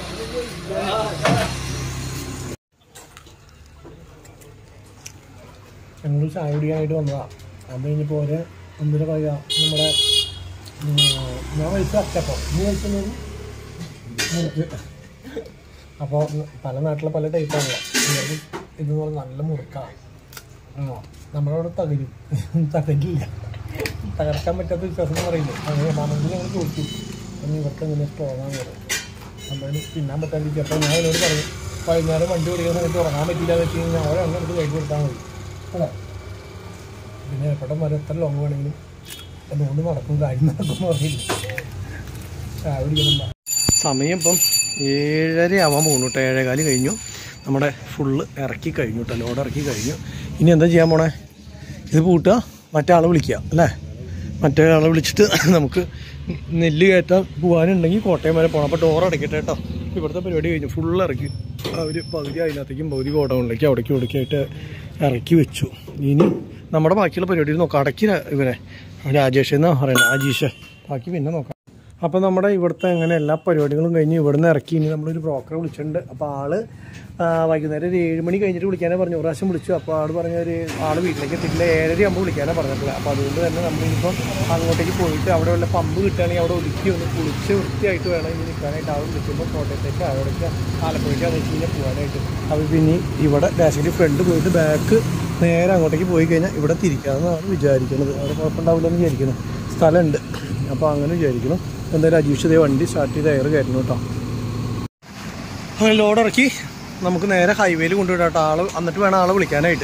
Speaker 1: ഞങ്ങൾ ചായ കുടിക്കാനായിട്ട് വന്നതാ അത് കഴിഞ്ഞപ്പോൾ ഒരു ഒന്നര പറയുക നമ്മുടെ ഉം, ഞാൻ കഴിച്ച അച്ചപ്പം നീ കഴിക്കുന്നത് മുറുക്ക് അപ്പോൾ പല നാട്ടിലെ പല ടൈപ്പാണല്ലോ ഇത് ഇതെന്ന് പറഞ്ഞാൽ നല്ല മുറുക്കാണ് ആ നമ്മുടെ അവിടെ തകരും തകരില്ല തകർക്കാൻ പറ്റാത്ത വിശ്വാസം എന്ന് പറയില്ലേ അങ്ങനെ മനസ്സിൽ ഞങ്ങൾ ചോദിച്ചു അപ്പം ഇവർക്ക് എങ്ങനെ സ്ട്രോങ്ങാന്ന് പറയും എന്തായാലും തിന്നാൻ പറ്റാതിരിക്കും അപ്പോൾ ഞാൻ എന്നോട് പറഞ്ഞു വൈകുന്നേരം വണ്ടി ഓടിക്കുന്ന സമയത്ത് ഉറങ്ങാൻ പറ്റില്ല എന്ന് വെച്ച് കഴിഞ്ഞാൽ ഒരെണ്ണം എടുത്ത് കൈ കൊടുത്താൽ മതി അല്ലേ പിന്നെ എപ്പോഴും വരെ എത്ര ലോങ് വേണമെങ്കിലും അതുകൊണ്ട് നടക്കും കാര്യം നടക്കും പറയില്ല ചായ കുടിക്കണം സമയം ഇപ്പം ഏഴര ആവാൻ പോകുന്നു കേട്ടോ ഏഴേകാല് കഴിഞ്ഞു നമ്മുടെ ഫുള്ള് ഇറക്കി കഴിഞ്ഞു കേട്ടോ ലോഡ് ഇറക്കി കഴിഞ്ഞു ഇനി എന്താ ചെയ്യാൻ പോണേ ഇത് പൂട്ടുക മറ്റേ ആളെ വിളിക്കുക അല്ലേ മറ്റേ ആളെ വിളിച്ചിട്ട് നമുക്ക് നെല്ല് കയറ്റാൻ പോകാനുണ്ടെങ്കിൽ കോട്ടയം വരെ പോകണം അപ്പോൾ ഡോർ അടയ്ക്കട്ടെ കേട്ടോ ഇവിടുത്തെ പരിപാടി കഴിഞ്ഞു ഫുള്ള് ഇറക്കി അവർ പകുതി അതിനകത്തേക്കും പകുതി ഗോഡൗണിലേക്ക് അവിടേക്കും ഇവിടേക്കായിട്ട് ഇറക്കി വെച്ചു ഇനി നമ്മുടെ ബാക്കിയുള്ള പരിപാടി നോക്കാം അടക്കി ഇവരെ രാജേഷ് എന്നാ പറയുന്നത് അജീഷ് ബാക്കി പിന്നെ നോക്കാം അപ്പോൾ നമ്മുടെ ഇവിടുത്തെ അങ്ങനെ എല്ലാ പരിപാടികളും കഴിഞ്ഞ് ഇവിടുന്ന് ഇറക്കി ഇനി നമ്മളൊരു ബ്രോക്കറെ വിളിച്ചിട്ടുണ്ട് അപ്പോൾ ആള് ആ, വൈകുന്നേരം ഒരു ഏഴ് മണി കഴിഞ്ഞിട്ട് വിളിക്കാനേ പറഞ്ഞു ഒരു പ്രാവശ്യം വിളിച്ചു അപ്പോൾ ആള് പറഞ്ഞ ഒരു ആള് വീട്ടിലേക്ക് എത്തിയില്ല ഏഴര ആകുമ്പോൾ വിളിക്കാനേ പറഞ്ഞിട്ടില്ല അപ്പോൾ അതുകൊണ്ട് തന്നെ നമ്മളിപ്പോൾ അങ്ങോട്ടേക്ക് പോയിട്ട് അവിടെ ഉള്ള പമ്പ് കിട്ടുകയാണെങ്കിൽ അവിടെ ഒതുക്കി ഒന്ന് കുളിച്ച് വൃത്തിയായിട്ട് വേണം ഇനി നിൽക്കാനായിട്ട് ആൾ വിളിക്കുമ്പോൾ കോട്ടയത്തേക്ക് അവിടേക്ക് ആലപ്പുഴയ്ക്ക് അത് വെച്ച് കഴിഞ്ഞാൽ പോകാനായിട്ട് അപ്പോൾ പിന്നെ ഇവിടെ ഡാഷിൻ്റെ ഫ്രണ്ട് പോയിട്ട് ബാക്ക് നേരെ അങ്ങോട്ടേക്ക് പോയി കഴിഞ്ഞാൽ ഇവിടെ തിരിക്കാമെന്നാണ് വിചാരിക്കുന്നത് അവിടെ കുഴപ്പമുണ്ടാവില്ലെന്ന് വിചാരിക്കുന്നു സ്ഥലമുണ്ട് അപ്പോൾ അങ്ങനെ വിചാരിക്കണം എന്തായാലും അജീഷ് ഇതേ വണ്ടി സ്റ്റാർട്ട് ചെയ്ത് എയർ കയറ്റണം കേട്ടോ അങ്ങനെ ലോഡ് ഇറക്കി നമുക്ക് നേരെ ഹൈവേയിൽ കൊണ്ടുവിടാം കേട്ടോ ആള് എന്നിട്ട് വേണം ആളെ വിളിക്കാനായിട്ട്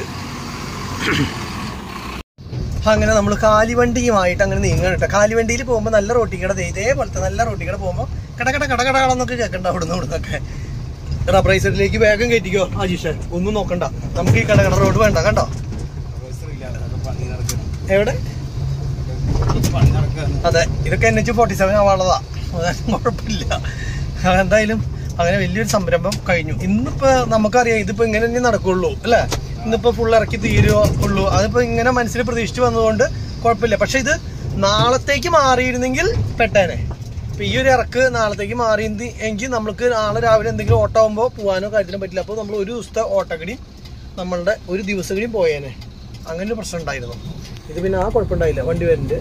Speaker 1: അങ്ങനെ നമ്മൾ കാലിവണ്ടിയുമായിട്ട് അങ്ങനെ നീങ്ങണം കേട്ടോ കാലിവണ്ടിയിൽ പോകുമ്പോൾ നല്ല റോട്ടിക്കട ദേ ഇതേപോലത്തെ നല്ല റോട്ടിക്കട പോകുമ്പോൾ കടകട കടകടകളെന്നൊക്കെ കേൾക്കണ്ട അവിടെ നിന്ന് ഇവിടെ നിന്നൊക്കെ റബ്ബറൈ സൈഡിലേക്ക് വേഗം കയറ്റിക്കോ അജീഷ് ഒന്നും നോക്കണ്ട നമുക്ക് ഈ കടകട റോഡ് വേണ്ട കണ്ടോ
Speaker 4: പണി നടക്കണം
Speaker 5: എവിടെ
Speaker 4: പണി നടക്കാണ്
Speaker 5: അതെ ഇതൊക്കെ എൻ എച്ച് ഫോർട്ടി സെവൻ ആവാനുള്ളതാ അതായത് കുഴപ്പമില്ല എന്തായാലും അങ്ങനെ വലിയൊരു സംരംഭം കഴിഞ്ഞു ഇന്നിപ്പോ നമുക്കറിയാം ഇതിപ്പോ ഇങ്ങനെ തന്നെ നടക്കുള്ളൂ അല്ലേ ഇന്നിപ്പോ ഫുൾ ഇറക്കി തീരുവോ ഉള്ളൂ അതിപ്പോ ഇങ്ങനെ മനസ്സിൽ പ്രതീക്ഷിച്ച് വന്നതുകൊണ്ട് കുഴപ്പമില്ല പക്ഷെ ഇത് നാളത്തേക്ക് മാറിയിരുന്നെങ്കിൽ പെട്ടേനെ ഇപ്പൊ ഈ ഒരു ഇറക്ക് നാളത്തേക്ക് മാറി എങ്കിൽ നമുക്ക് നാളെ രാവിലെ എന്തെങ്കിലും ഓട്ടം ആകുമ്പോൾ പോകാനോ കാര്യത്തിനോ പറ്റില്ല അപ്പോൾ നമ്മൾ ഒരു ദിവസത്തെ ഓട്ടക്കടി നമ്മളുടെ ഒരു ദിവസക്കടിയും പോയേനെ അങ്ങനെ ഒരു പ്രശ്നം ഉണ്ടായിരുന്നു ഇത് പിന്നെ ആ കുഴപ്പമുണ്ടായില്ല വണ്ടി വരുന്നുണ്ട്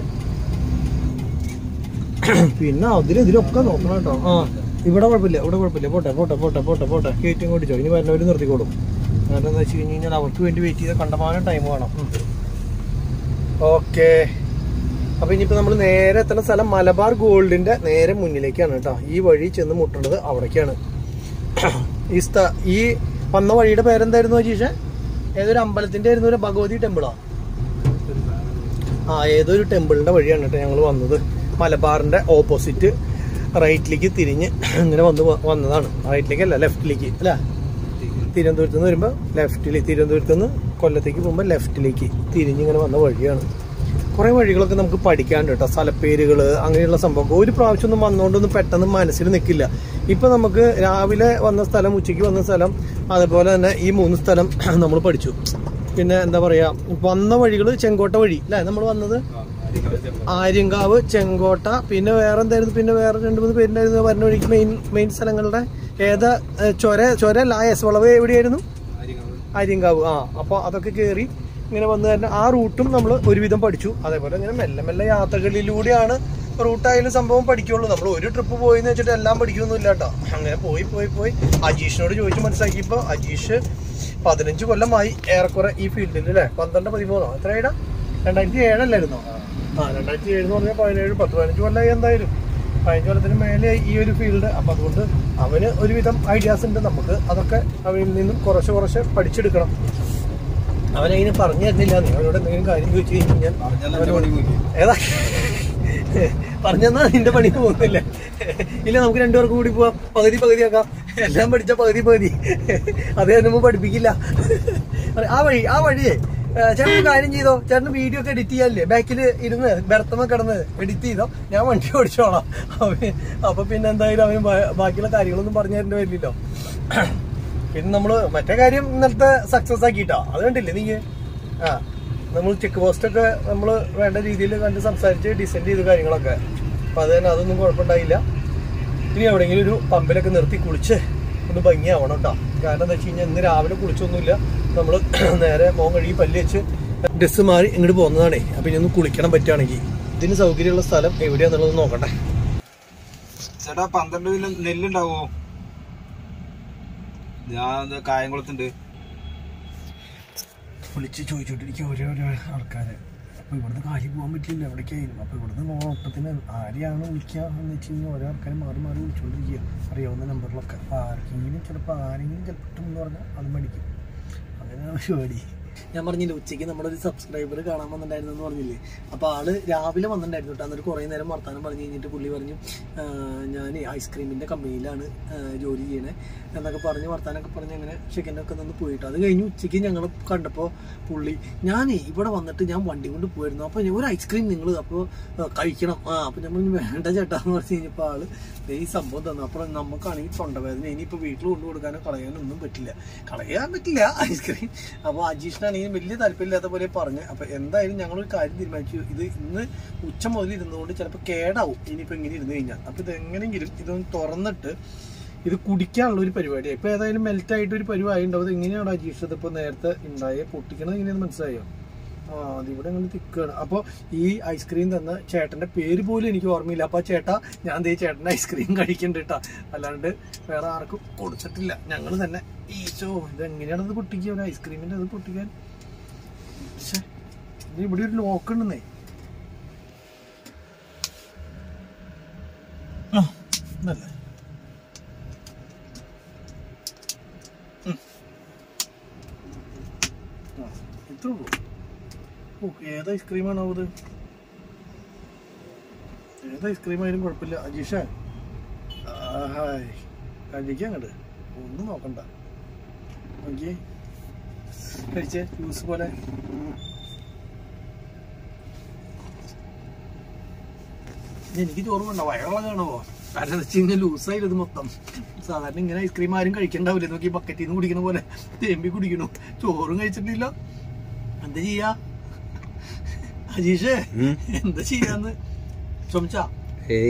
Speaker 5: പിന്നെ അതിലും ഇതിലൊക്കെ നോക്കണം കേട്ടോ ആ ഇവിടെ കുഴപ്പമില്ല ഇവിടെ കുഴപ്പമില്ല പോട്ടെ പോട്ടെ പോട്ടെ പോട്ടെ പോട്ടെ കയറ്റും കൂടിച്ചോ ഇനി വരുന്നവർ നിർത്തിക്കോളും കാരണം എന്താ വെച്ച് കഴിഞ്ഞ് കഴിഞ്ഞാൽ അവർക്ക് വേണ്ടി വെയിറ്റ് ചെയ്ത് കണ്ടമാനം ടൈം വേണം ഓക്കെ അപ്പൊ ഇനിയിപ്പോ നമ്മൾ നേരെ എത്തുന്ന സ്ഥലം മലബാർ ഗോൾഡിന്റെ നേരെ മുന്നിലേക്കാണ് കേട്ടോ ഈ വഴി ചെന്ന് മുട്ടേണ്ടത് അവിടേക്കാണ് ഈ സ്ഥ ഈ വന്ന വഴിയുടെ പേരെന്തായിരുന്നു അജീഷ് ഏതൊരു അമ്പലത്തിന്റെ ആയിരുന്നു ഒരു ഭഗവതി ടെമ്പിളോ ആ ഏതൊരു ടെമ്പിളിന്റെ വഴിയാണ് കേട്ടോ ഞങ്ങൾ വന്നത് മലബാറിന്റെ ഓപ്പോസിറ്റ് റൈറ്റിലേക്ക് തിരിഞ്ഞ് ഇങ്ങനെ വന്ന് വ- വന്നതാണ് റൈറ്റിലേക്ക് അല്ല ലെഫ്റ്റിലേക്ക് അല്ല തിരുവനന്തപുരത്ത് നിന്ന് വരുമ്പോൾ ലെഫ്റ്റിൽ തിരുവനന്തപുരത്ത് നിന്ന് കൊല്ലത്തേക്ക് പോകുമ്പോൾ ലെഫ്റ്റിലേക്ക് തിരിഞ്ഞ് ഇങ്ങനെ വന്ന വഴിയാണ് കുറേ വഴികളൊക്കെ നമുക്ക് പഠിക്കാനുണ്ട് കേട്ടോ സ്ഥലപ്പേരുകൾ അങ്ങനെയുള്ള സംഭവം ഒരു പ്രാവശ്യം ഒന്നും വന്നുകൊണ്ടൊന്നും പെട്ടെന്ന് മനസ്സിൽ നിൽക്കില്ല ഇപ്പം നമുക്ക് രാവിലെ വന്ന സ്ഥലം ഉച്ചയ്ക്ക് വന്ന സ്ഥലം അതുപോലെ തന്നെ ഈ മൂന്ന് സ്ഥലം നമ്മൾ പഠിച്ചു പിന്നെ എന്താ പറയുക വന്ന വഴികൾ ചെങ്കോട്ട വഴി അല്ലേ നമ്മൾ വന്നത് ആര്യങ്കാവ് ചെങ്കോട്ട പിന്നെ വേറെ എന്തായിരുന്നു പിന്നെ വേറെ രണ്ട് മൂന്ന് പേരുണ്ടായിരുന്നു വരുന്ന വഴിക്ക് മെയിൻ മെയിൻ സ്ഥലങ്ങളുടെ ഏതാ ഏ, ചൊര ചൊര ലായസ് വളവ് എവിടെയായിരുന്നു ആര്യങ്കാവ് ആ അപ്പോൾ അതൊക്കെ കയറി ഇങ്ങനെ വന്നു തന്നെ ആ റൂട്ടും നമ്മൾ ഒരുവിധം പഠിച്ചു അതേപോലെ ഇങ്ങനെ മെല്ലെ മെല്ലെ യാത്രകളിലൂടെയാണ്
Speaker 1: റൂട്ടായാലും സംഭവം പഠിക്കുള്ളൂ നമ്മൾ ഒരു ട്രിപ്പ് പോയി എന്ന് വെച്ചിട്ട് എല്ലാം പഠിക്കുന്നൊന്നുമില്ല കേട്ടോ അങ്ങനെ പോയി പോയി പോയി അജീഷിനോട് ചോദിച്ച് മനസ്സിലാക്കിയപ്പോൾ അജീഷ് പതിനഞ്ച് കൊല്ലമായി ഏറെക്കുറെ ഈ ഫീൽഡിൽ അല്ലേ പന്ത്രണ്ട് പതിമൂന്നോ എത്രയായിടാ രണ്ടായിരത്തി ഏഴല്ലായിരുന്നോ ആ രണ്ടായിരത്തി ഏഴ് എന്ന് പറഞ്ഞാൽ പതിനേഴ് പത്ത് പതിനഞ്ച് കൊല്ലമായി എന്തായാലും പതിനഞ്ച് കൊല്ലത്തിന് മേലെ ഈ ഒരു ഫീൽഡ് അപ്പം അതുകൊണ്ട് അവന് ഒരുവിധം ഐഡിയാസ് ഉണ്ട് നമുക്ക് അതൊക്കെ അവനിൽ നിന്നും കുറച്ച് കുറച്ച് പഠിച്ചെടുക്കണം അവനതിന് പറഞ്ഞു തരുന്നില്ല നീ അവനോട് എന്തെങ്കിലും കാര്യം ചോദിച്ചു കഴിഞ്ഞാൽ
Speaker 4: പറഞ്ഞാൽ എന്റെ പണി പോയി
Speaker 1: ഏതാ പറഞ്ഞെന്നാ നിന്റെ പണി പോകുന്നില്ല ഇല്ല നമുക്ക് രണ്ടുപേർക്ക് കൂടി പോവാം പകുതി പകുതി ആക്കാം എല്ലാം പഠിച്ച പകുതി പകുതി അതേ മുമ്പ് പഠിപ്പിക്കില്ല ആ വഴി ആ വഴിയേ ഏ, ചേട്ടൻ ഒരു കാര്യം ചെയ്തോ ചേട്ടൻ വീഡിയോ ഒക്കെ എഡിറ്റ് ചെയ്യാല്ലേ ബാക്കിൽ ഇരുന്ന് ബെർത്തമ്മ കിടന്ന് എഡിറ്റ് ചെയ്തോ ഞാൻ വണ്ടി ഓടിച്ചോളാം അവന് അപ്പൊ പിന്നെ എന്തായാലും അവന് ബാ- ബാക്കിയുള്ള കാര്യങ്ങളൊന്നും പറഞ്ഞു തരേണ്ടി വരില്ലല്ലോ പിന്നെ നമ്മള് മറ്റേ കാര്യം ഇന്നലത്തെ സക്സസ് ആക്കിട്ടോ അത് കണ്ടില്ലേ നീ ആ നമ്മൾ ചെക്ക് പോസ്റ്റ് ഒക്കെ നമ്മൾ വേണ്ട രീതിയിൽ കണ്ട് സംസാരിച്ച് ഡിസൈൻ ചെയ്ത കാര്യങ്ങളൊക്കെ അപ്പൊ അത് തന്നെ അതൊന്നും കുഴപ്പമുണ്ടായില്ല ഇനി എവിടെയെങ്കിലും ഒരു പമ്പിലൊക്കെ നിർത്തി കുളിച്ച് ഒന്ന് ഭംഗിയാവണം കേട്ടോ കാരണം എന്താ വെച്ച് കഴിഞ്ഞാൽ ഇന്ന് രാവിലെ കുളിച്ചൊന്നുമില്ല നമ്മൾ നേരെ മോൻ കഴുകി പല്ല് വെച്ച് ഡ്രസ്സ് മാറി ഇങ്ങോട്ട് പോകുന്നതാണേ അപ്പൊ ഇനി ഒന്ന് കുളിക്കണം പറ്റുകയാണെങ്കിൽ ഇതിന് സൗകര്യമുള്ള സ്ഥലം എവിടെയാന്നുള്ളത് നോക്കട്ടെ
Speaker 4: ചേട്ടാ പന്ത്രണ്ട് കിലോ നെല്ലുണ്ടാവോ ഞാൻ കായംകുളത്തുണ്ട്
Speaker 1: വിളിച്ച് ചോദിച്ചോണ്ടിരിക്കും ഓരോ ഓരോ ആൾക്കാരെ അപ്പൊ ഇവിടുന്ന് കാര്യം പോകാൻ പറ്റില്ല എവിടേക്കായിരുന്നു അപ്പൊ ഇവിടുന്ന് ഓട്ടത്തിന് ആരെയാണ് വിളിക്കുക എന്ന് വെച്ച് കഴിഞ്ഞാൽ ഓരോ ആൾക്കാർ മാറി മാറി വിളിച്ചോണ്ടിരിക്കുക അറിയാവുന്ന നമ്പറിലൊക്കെ അപ്പൊ ആർക്കെങ്കിലും ചിലപ്പോൾ ആരെങ്കിലും ചിലപ്പോൾ എന്ന് പറഞ്ഞാൽ അത് മടിക്കും അങ്ങനെയാണ് പരിപാടി ഞാൻ പറഞ്ഞില്ലേ ഉച്ചയ്ക്ക് നമ്മുടെ ഒരു സബ്സ്ക്രൈബർ കാണാൻ വന്നിട്ടുണ്ടായിരുന്നു എന്ന് പറഞ്ഞില്ലേ അപ്പോൾ ആള് രാവിലെ വന്നിട്ടുണ്ടായിരുന്നു കേട്ടോ എന്നിട്ട് കുറേ നേരം വർത്താനം പറഞ്ഞു കഴിഞ്ഞിട്ട് പുള്ളി പറഞ്ഞു ഞാൻ ഐസ്ക്രീമിൻ്റെ കമ്പനിയിലാണ് ആ, ജോലി ചെയ്യണേ എന്നൊക്കെ പറഞ്ഞ് വർത്താനൊക്കെ പറഞ്ഞ് അങ്ങനെ ചിക്കനൊക്കെ നിന്ന് പോയിട്ട് അത് കഴിഞ്ഞ് ഉച്ചയ്ക്ക് ഞങ്ങൾ കണ്ടപ്പോൾ പുള്ളി ഞാൻ ഇവിടെ വന്നിട്ട് ഞാൻ വണ്ടി കൊണ്ട് പോയിരുന്നു അപ്പോൾ ഞാൻ ഒരു ഐസ്ക്രീം നിങ്ങൾ അപ്പോൾ കഴിക്കണം ആ അപ്പോൾ ഞാൻ പറഞ്ഞു വേണ്ട ചേട്ടാ എന്ന് പറഞ്ഞു കഴിഞ്ഞപ്പോൾ ആള് ദേ ഈ സംഭവം തന്നു അപ്പോൾ നമുക്കാണെങ്കിൽ തൊണ്ടവേദന ഇനിയിപ്പോൾ വീട്ടിൽ കൊണ്ടു കൊടുക്കാനോ കളയാനോ ഒന്നും പറ്റില്ല കളയാൻ പറ്റില്ല ഐസ്ക്രീം അപ്പോൾ അജീഷിനാണെങ്കിൽ വലിയ താല്പര്യമില്ലാത്ത പോലെ പറഞ്ഞ് അപ്പോൾ എന്തായാലും ഞങ്ങളൊരു കാര്യം തീരുമാനിച്ചു ഇത് ഇന്ന് ഉച്ച മുതൽ ഇരുന്നുകൊണ്ട് ചിലപ്പോൾ കേടാവും ഇനിയിപ്പോൾ ഇങ്ങനെ ഇരുന്ന് കഴിഞ്ഞാൽ അപ്പോൾ ഇത് എങ്ങനെയെങ്കിലും ഇതൊന്ന് തുറന്നിട്ട് ഇത് കുടിക്കാനുള്ള ഒരു പരിപാടിയാണ് ഇപ്പോൾ ഏതായാലും മെൽറ്റ് ആയിട്ട് ഒരു പരിപാടി ഉണ്ടാവും ഇത് എങ്ങനെയാണ് അജീഷ് ഇതിപ്പോൾ നേരത്തെ ഉണ്ടായേ പൊട്ടിക്കണത് എങ്ങനെയാണെന്ന് മനസ്സിലായോ ആ അതിവിടെ അങ്ങനെ തിക്കാണ് അപ്പോൾ ഈ ഐസ്ക്രീം തന്ന ചേട്ടന്റെ പേര് പോലും എനിക്ക് ഓർമ്മയില്ല അപ്പോൾ ചേട്ടാ ഞാൻ ദേ ചേട്ടൻ്റെ ഐസ്ക്രീം കഴിക്കണ്ട കേട്ടാ അല്ലാണ്ട് വേറെ ആർക്കും കൊടുത്തിട്ടില്ല ഞങ്ങൾ തന്നെ ഈശോ ഇത് എങ്ങനെയാണ് ഇത് പൊട്ടിക്കുക ഒരു ഐസ്ക്രീമിന്റെ അത് പൊട്ടിക്കാൻ ശ്ശെ, ഇത് ഇവിടെ ഒരു ലോക്ക് ഉണ്ടെന്നേ ആ നല്ലേ ആ ഇത്രേ ഉള്ളൂ ഓ ഏത് ഐസ്ക്രീമാണോ അത് ഏത് ഐസ്ക്രീം ആയാലും കുഴപ്പമില്ല അജീഷ ഹായ് കഴിക്കാൻ അങ്ങോട്ട് ഒന്നും നോക്കണ്ട നോക്കിയേ കഴിച്ചേ ജ്യൂസ് പോലെ എനിക്ക് ചോറ് വേണ്ട വയറുള്ള കാണുമോ കാരണം എന്താ വെച്ച് കഴിഞ്ഞാൽ ലൂസായില്ല ഇത് മൊത്തം സാധാരണ ഇങ്ങനെ ഐസ്ക്രീം ആരും കഴിക്കണ്ടാവില്ല നോക്കി ബക്കറ്റിൽ നിന്ന് കുടിക്കണ പോലെ തേമ്പി കുടിക്കണു ചോറും കഴിച്ചിട്ടില്ല എന്താ ചെയ്യാ അജീഷേ എന്താ ചെയ്യാന്ന് ചുമച്ചാ
Speaker 4: ഏയ്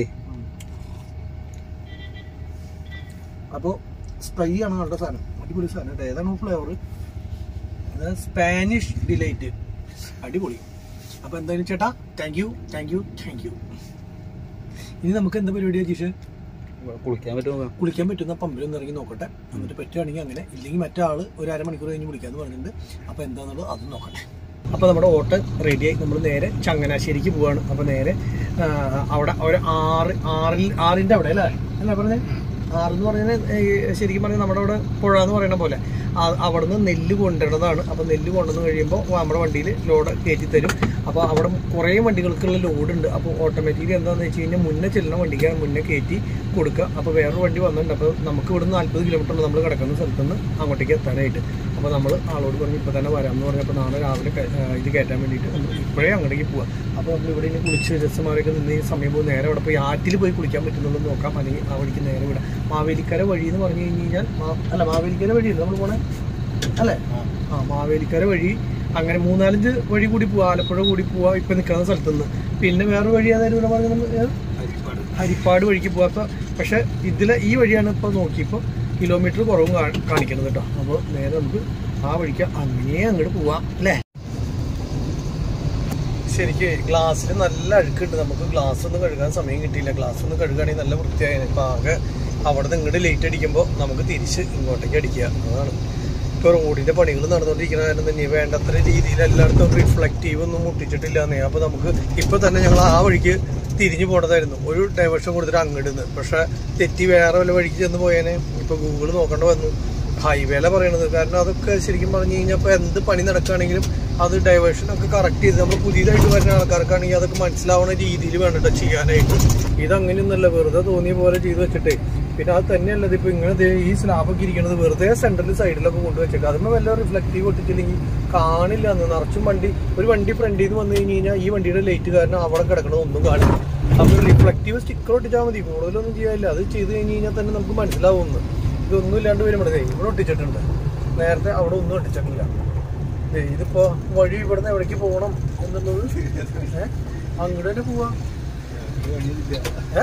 Speaker 1: അപ്പോൾ സ്പ്രൈ ആണ് അവരുടെ സാധനം അടിപൊളി സാധനം കേട്ടോ ഏതാണ് ഫ്ലേവർ സ്പാനിഷ് ഡിലൈറ്റ് അടിപൊളി അപ്പോൾ എന്തായാലും ചേട്ടാ thank you thank you thank you ഇനി നമുക്ക് എന്താ പരിപാടി അജീഷ്
Speaker 4: കുളിക്കാൻ പറ്റുമോ
Speaker 1: കുളിക്കാൻ പറ്റുന്ന പമ്പിൽ ഒന്ന് ഇറങ്ങി നോക്കട്ടെ എന്നിട്ട് പറ്റുകയാണെങ്കിൽ അങ്ങനെ ഇല്ലെങ്കിൽ മറ്റാൾ ഒരു അരമണിക്കൂർ കഴിഞ്ഞ് വിളിക്കാന്ന് പറഞ്ഞിട്ടുണ്ട് അപ്പോൾ എന്താണെന്നുള്ളത് അതും നോക്കട്ടെ അപ്പോൾ നമ്മുടെ ഓട്ട് റെഡിയായി നമ്മൾ നേരെ ചങ്ങനാശ്ശേരിക്ക് പോവാണ് അപ്പോൾ നേരെ ആ, അവിടെ ഒരു ആറ് ആറിൽ ആറിൻ്റെ അവിടെ അല്ലേ അല്ലേ പറഞ്ഞേ ആറെന്ന് പറഞ്ഞാൽ ശരിക്കും പറഞ്ഞാൽ നമ്മുടെ അവിടെ പുഴ എന്ന് പറയുന്ന പോലെ ആ- അവിടുന്ന് നെല്ല് കൊണ്ടുവരുന്നതാണ് അപ്പോൾ നെല്ല് കൊണ്ടുവന്ന് കഴിയുമ്പോൾ നമ്മുടെ വണ്ടിയിൽ ലോഡ് കയറ്റി തരും അപ്പോൾ അവിടെ കുറേ വണ്ടികൾക്കുള്ള ലോഡ് ഉണ്ട് അപ്പോൾ ഓട്ടോമാറ്റിക്കലി എന്താണെന്ന് വെച്ച് കഴിഞ്ഞാൽ മുന്നേ ചെല്ലുന്ന വണ്ടിക്ക് മുന്നേ കയറ്റി കൊടുക്കുക അപ്പോൾ വേറൊരു വണ്ടി വന്നിട്ടുണ്ട് അപ്പോൾ നമുക്ക് ഇവിടുന്ന് നാൽപ്പത് കിലോമീറ്റർ ഉണ്ട് നമ്മൾ കിടക്കുന്ന സ്ഥലത്ത് നിന്ന് അങ്ങോട്ടേക്ക് എത്താനായിട്ട് അപ്പോൾ നമ്മൾ ആളോട് പറഞ്ഞു ഇപ്പോൾ തന്നെ വരാമെന്ന് പറഞ്ഞപ്പോൾ നാളെ രാവിലെ ക- ആ, ഇത് കയറ്റാൻ വേണ്ടിയിട്ട് നമ്മൾ ഇപ്പോഴേ അങ്ങോട്ടേക്ക് പോവാം അപ്പോൾ നമ്മൾ ഇവിടെ ഇനി കുളിച്ച് രസമാരൊക്കെ നിന്ന് ഈ സമയം പോകും നേരെ അവിടെ പോയി ആറ്റിൽ പോയി കുളിക്കാൻ പറ്റുന്നുള്ളൂ നോക്കാം അല്ലെങ്കിൽ ആ വഴിക്ക് നേരെ വിടാം മാവേലിക്കര വഴി എന്ന് പറഞ്ഞു കഴിഞ്ഞ് കഴിഞ്ഞാൽ മാ- അല്ല മാവേലിക്കര വഴിയല്ലേ നമ്മൾ പോണേ അല്ലേ ആ മാവേലിക്കര വഴി അങ്ങനെ മൂന്നാലഞ്ച് വഴി കൂടി പോവാ ആലപ്പുഴ കൂടി പോവാ ഇപ്പൊ നിൽക്കുന്ന സ്ഥലത്ത് നിന്ന് പിന്നെ വേറൊരു വഴി അതായത് ഇവിടെ പറഞ്ഞ
Speaker 4: ഹരിപ്പാട്
Speaker 1: ഹരിപ്പാട് വഴിക്ക് പോവാ അപ്പൊ പക്ഷെ ഇതിലെ ഈ വഴിയാണ് ഇപ്പൊ നോക്കിയപ്പോ കിലോമീറ്റർ കുറവും കാ- കാണിക്കുന്നത് കേട്ടോ അപ്പോൾ നേരെ നമുക്ക് ആ വഴിക്ക് അങ്ങനെ അങ്ങോട്ട് പോവാം അല്ലേ
Speaker 5: ശരിക്ക് ഗ്ലാസ്സിൽ നല്ല അഴുക്കുണ്ട് നമുക്ക് ഗ്ലാസ് ഒന്നും കഴുകാൻ സമയം കിട്ടിയില്ല ഗ്ലാസ് ഒന്ന് കഴുകുകയാണെങ്കിൽ നല്ല വൃത്തിയായി ഇപ്പൊ ആകെ അവിടെ നിന്ന് ഇങ്ങോട്ട് ലേറ്റ് അടിക്കുമ്പോൾ നമുക്ക് തിരിച്ച് ഇങ്ങോട്ടേക്ക് അടിക്കുക അതാണ് ഇപ്പോൾ റോഡിന്റെ പണികൾ നടന്നുകൊണ്ടിരിക്കുന്ന കാരണം തന്നെ വേണ്ടത്ര രീതിയിൽ എല്ലായിടത്തും റിഫ്ലക്റ്റീവ് ഒന്നും മുട്ടിച്ചിട്ടില്ല എന്നേ അപ്പോൾ നമുക്ക് ഇപ്പൊ തന്നെ ഞങ്ങൾ ആ വഴിക്ക് തിരിഞ്ഞു പോണതായിരുന്നു ഒരു ഡൈവേർഷൻ കൊടുത്തിട്ട് അങ്ങോട്ട് നിന്ന് പക്ഷെ തെറ്റി വേറെ വല്ല വഴിക്ക് ചെന്ന് പോയേനെ ഇപ്പൊ ഗൂഗിൾ നോക്കേണ്ട വന്നു ഹൈവേല പറയണത് കാരണം അതൊക്കെ ശരിക്കും പറഞ്ഞു കഴിഞ്ഞാൽ ഇപ്പോൾ എന്ത് പണി നടക്കുകയാണെങ്കിലും അത് ഡൈവേർഷൻ ഒക്കെ കറക്റ്റ് ചെയ്ത് നമ്മൾ പുതിയതായിട്ട് വരുന്ന ആൾക്കാർക്കാണെങ്കിൽ അതൊക്കെ മനസ്സിലാവുന്ന രീതിയിൽ വേണ്ടിട്ട് ചെയ്യാനായിട്ട് ഇതങ്ങനെയൊന്നുമല്ല വെറുതെ തോന്നിയ പോലെ ചെയ്ത് വെച്ചിട്ടേ പിന്നെ അത് തന്നെയല്ല ഇതിപ്പോ ഇങ്ങനെ ദേ ഈ സ്ലാബൊക്കെ ഇരിക്കുന്നത് വെറുതെ സെന്ററിൽ സൈഡിലൊക്കെ കൊണ്ടുവച്ചേക്കാം അതിന് വല്ല റിഫ്ലക്റ്റീവ് ഒട്ടിച്ചില്ലെങ്കിൽ കാണില്ല എന്ന് നിറച്ചും വണ്ടി ഒരു വണ്ടി ഫ്രണ്ടിൽ നിന്ന് വന്നു കഴിഞ്ഞ് കഴിഞ്ഞാൽ ഈ വണ്ടിയുടെ ലൈറ്റ് കാരണം അവിടെ കിടക്കണത് ഒന്നും കാണില്ല അപ്പൊ റിഫ്ലക്റ്റീവ് സ്റ്റിക്കർ ഒട്ടിച്ചാൽ മതി കൂടുതലൊന്നും ചെയ്യാനില്ല അത് ചെയ്ത് കഴിഞ്ഞ് കഴിഞ്ഞാൽ തന്നെ നമുക്ക് മനസ്സിലാവുന്നു ഇതൊന്നും ഇല്ലാണ്ട് വരുമ്പോഴേ ഇവിടെ ഒട്ടിച്ചിട്ടുണ്ട് നേരത്തെ അവിടെ ഒന്നും ഒട്ടിച്ചിട്ടില്ല ദേ ഇതിപ്പോ വഴി ഇവിടുന്ന് എവിടേക്ക് പോകണം എന്നുള്ളത് ഏഹ് അങ്ങോട്ട് തന്നെ പോവാ ഏഹ്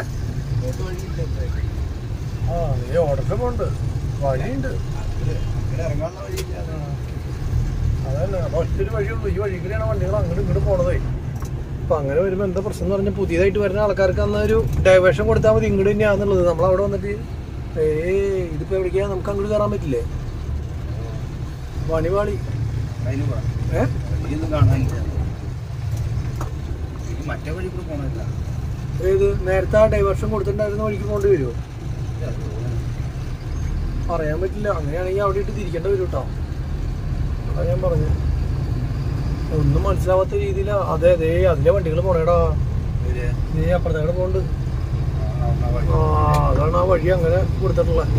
Speaker 5: ആ ഈ ഓർഡറിൽ പോണ്ട് വഴിയുണ്ട് അതല്ല അപ്പൊ ഒറ്റൊരു വഴിയുള്ളൂ ഈ വഴി കൂടെയാണ് വണ്ടികൾ അങ്ങോട്ട് ഇങ്ങോട്ട് പോണതേ അപ്പൊ അങ്ങനെ വരുമ്പോ എന്താ പ്രശ്നം എന്ന് പറഞ്ഞാൽ പുതിയതായിട്ട് വരുന്ന ആൾക്കാർക്ക് അന്ന് ഒരു ഡൈവേർഷൻ കൊടുത്താൽ മതി ഇങ്ങോട്ട് തന്നെയാന്നുള്ളത് നമ്മൾ അവിടെ വന്നിട്ട് ഏ ഇതിപ്പോ എവിടേക്കാ നമുക്ക് അങ്ങോട്ട് കയറാൻ പറ്റില്ലേ പണിപാളി
Speaker 4: അതിന് പോവാം
Speaker 5: ഏഹ്
Speaker 4: ഇതൊന്നും കാണാനില്ല ഇത് മറ്റേ വഴി കൂടെ പോണില്ല
Speaker 5: ഏത് നേരത്തെ ആ ഡൈവേർഷൻ കൊടുത്തിട്ടുണ്ടായിരുന്ന വഴിക്ക് പോകേണ്ടി വരുമോ പറയാൻ പറ്റില്ല അങ്ങനെയാണെങ്കിൽ അവിടെ ഇട്ട് തിരിക്കേണ്ടി വരും കേട്ടോ അതാ ഞാൻ പറഞ്ഞു ഒന്നും മനസ്സിലാവാത്ത രീതിയിൽ അതെ അതെ അതിലെ വണ്ടികൾ പോണേടാ നീ അപ്പുറത്തേടെ പോണ്ട് ആ അതാണ് ആ വഴി അങ്ങനെ കൊടുത്തിട്ടുള്ളത്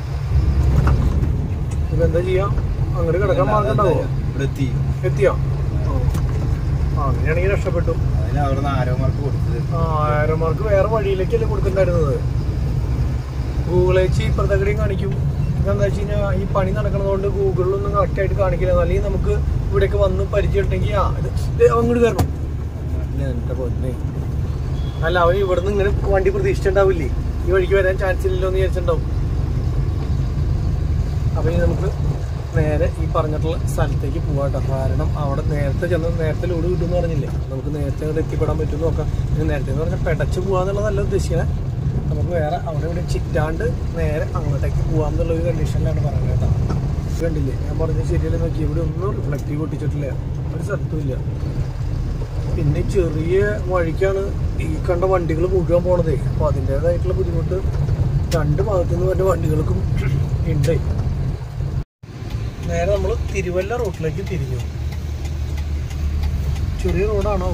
Speaker 5: ഇപ്പൊ എന്താ ചെയ്യാ അങ്ങോട്ട് കിടക്കാൻ മാർഗം ഉണ്ടാവോ
Speaker 4: ഇവിടെ എത്തി
Speaker 5: എത്തിയോ ആ അങ്ങനെയാണെങ്കിൽ രക്ഷപ്പെട്ടു
Speaker 4: അതിന് അവിടുന്ന് ആരോമാർക്ക് കൊടുത്തത്
Speaker 5: ആ ആരോമാർക്ക് വേറെ വഴിയിലേക്കല്ലേ കൊടുത്തിട്ടുണ്ടായിരുന്നത് ഗൂഗിളേച്ച് ഇപ്പുറത്തേക്കടിയും കാണിക്കും എന്താ വെച്ച് കഴിഞ്ഞാൽ ഈ പണി നടക്കുന്നതുകൊണ്ട് ഗൂഗിളിലൊന്നും കറക്റ്റ് ആയിട്ട് കാണിക്കില്ല അല്ലെങ്കിൽ നമുക്ക് ഇവിടേക്ക് വന്ന് പരിചയമുണ്ടെങ്കിൽ ആ ഇത് ദേ അങ്ങോട്ട് കയറണം എന്റെ പൊന്നെ അല്ല അവൻ ഇവിടുന്ന് ഇങ്ങനെ വണ്ടി പ്രതീക്ഷിച്ചിട്ടുണ്ടാവില്ലേ ഈ വഴിക്ക് വരാൻ ചാൻസ് ഇല്ലല്ലോ എന്ന് വിചാരിച്ചിട്ടുണ്ടാവും അപ്പൊ ഇനി നമുക്ക് നേരെ ഈ പറഞ്ഞിട്ടുള്ള സ്ഥലത്തേക്ക് പോവാട്ടോ കാരണം അവിടെ നേരത്തെ ചെന്ന് നേരത്തെ ലോഡ് കിട്ടുമെന്ന് പറഞ്ഞില്ലേ നമുക്ക് നേരത്തെ അങ്ങോട്ട് എത്തിപ്പെടാൻ പറ്റുമെന്ന് നോക്കാം പിന്നെ നേരത്തെ എന്ന് പറഞ്ഞാൽ പെടച്ച് പോവാന്നുള്ളതല്ല ഉദ്ദേശിക്കണേ നമുക്ക് വേറെ അവിടെ ഇവിടെ ചിറ്റാണ്ട് നേരെ അങ്ങോട്ടേക്ക് പോവാന്നുള്ള ഒരു കണ്ടീഷനിലാണ് പറയുന്നത് കേട്ടോ ഇത് കണ്ടില്ലേ ഞാൻ പറഞ്ഞത് ശരിയല്ലേ നോക്കി ഇവിടെ ഒന്നും റിഫ്ലക്റ്റീവ് പൊട്ടിച്ചിട്ടില്ല ഒരു സ്ഥലത്തും ഇല്ല പിന്നെ ചെറിയ വഴിക്കാണ് ഈ കണ്ട വണ്ടികൾ മുഴുവൻ പോണതേ അപ്പോൾ അതിൻ്റെതായിട്ടുള്ള ബുദ്ധിമുട്ട് രണ്ട് ഭാഗത്തു നിന്ന് വരുന്ന വണ്ടികൾക്കും ഉണ്ട് നേരെ നമ്മൾ തിരുവല്ല റൂട്ടിലേക്ക് തിരിഞ്ഞു ചെറിയ റോഡാണോ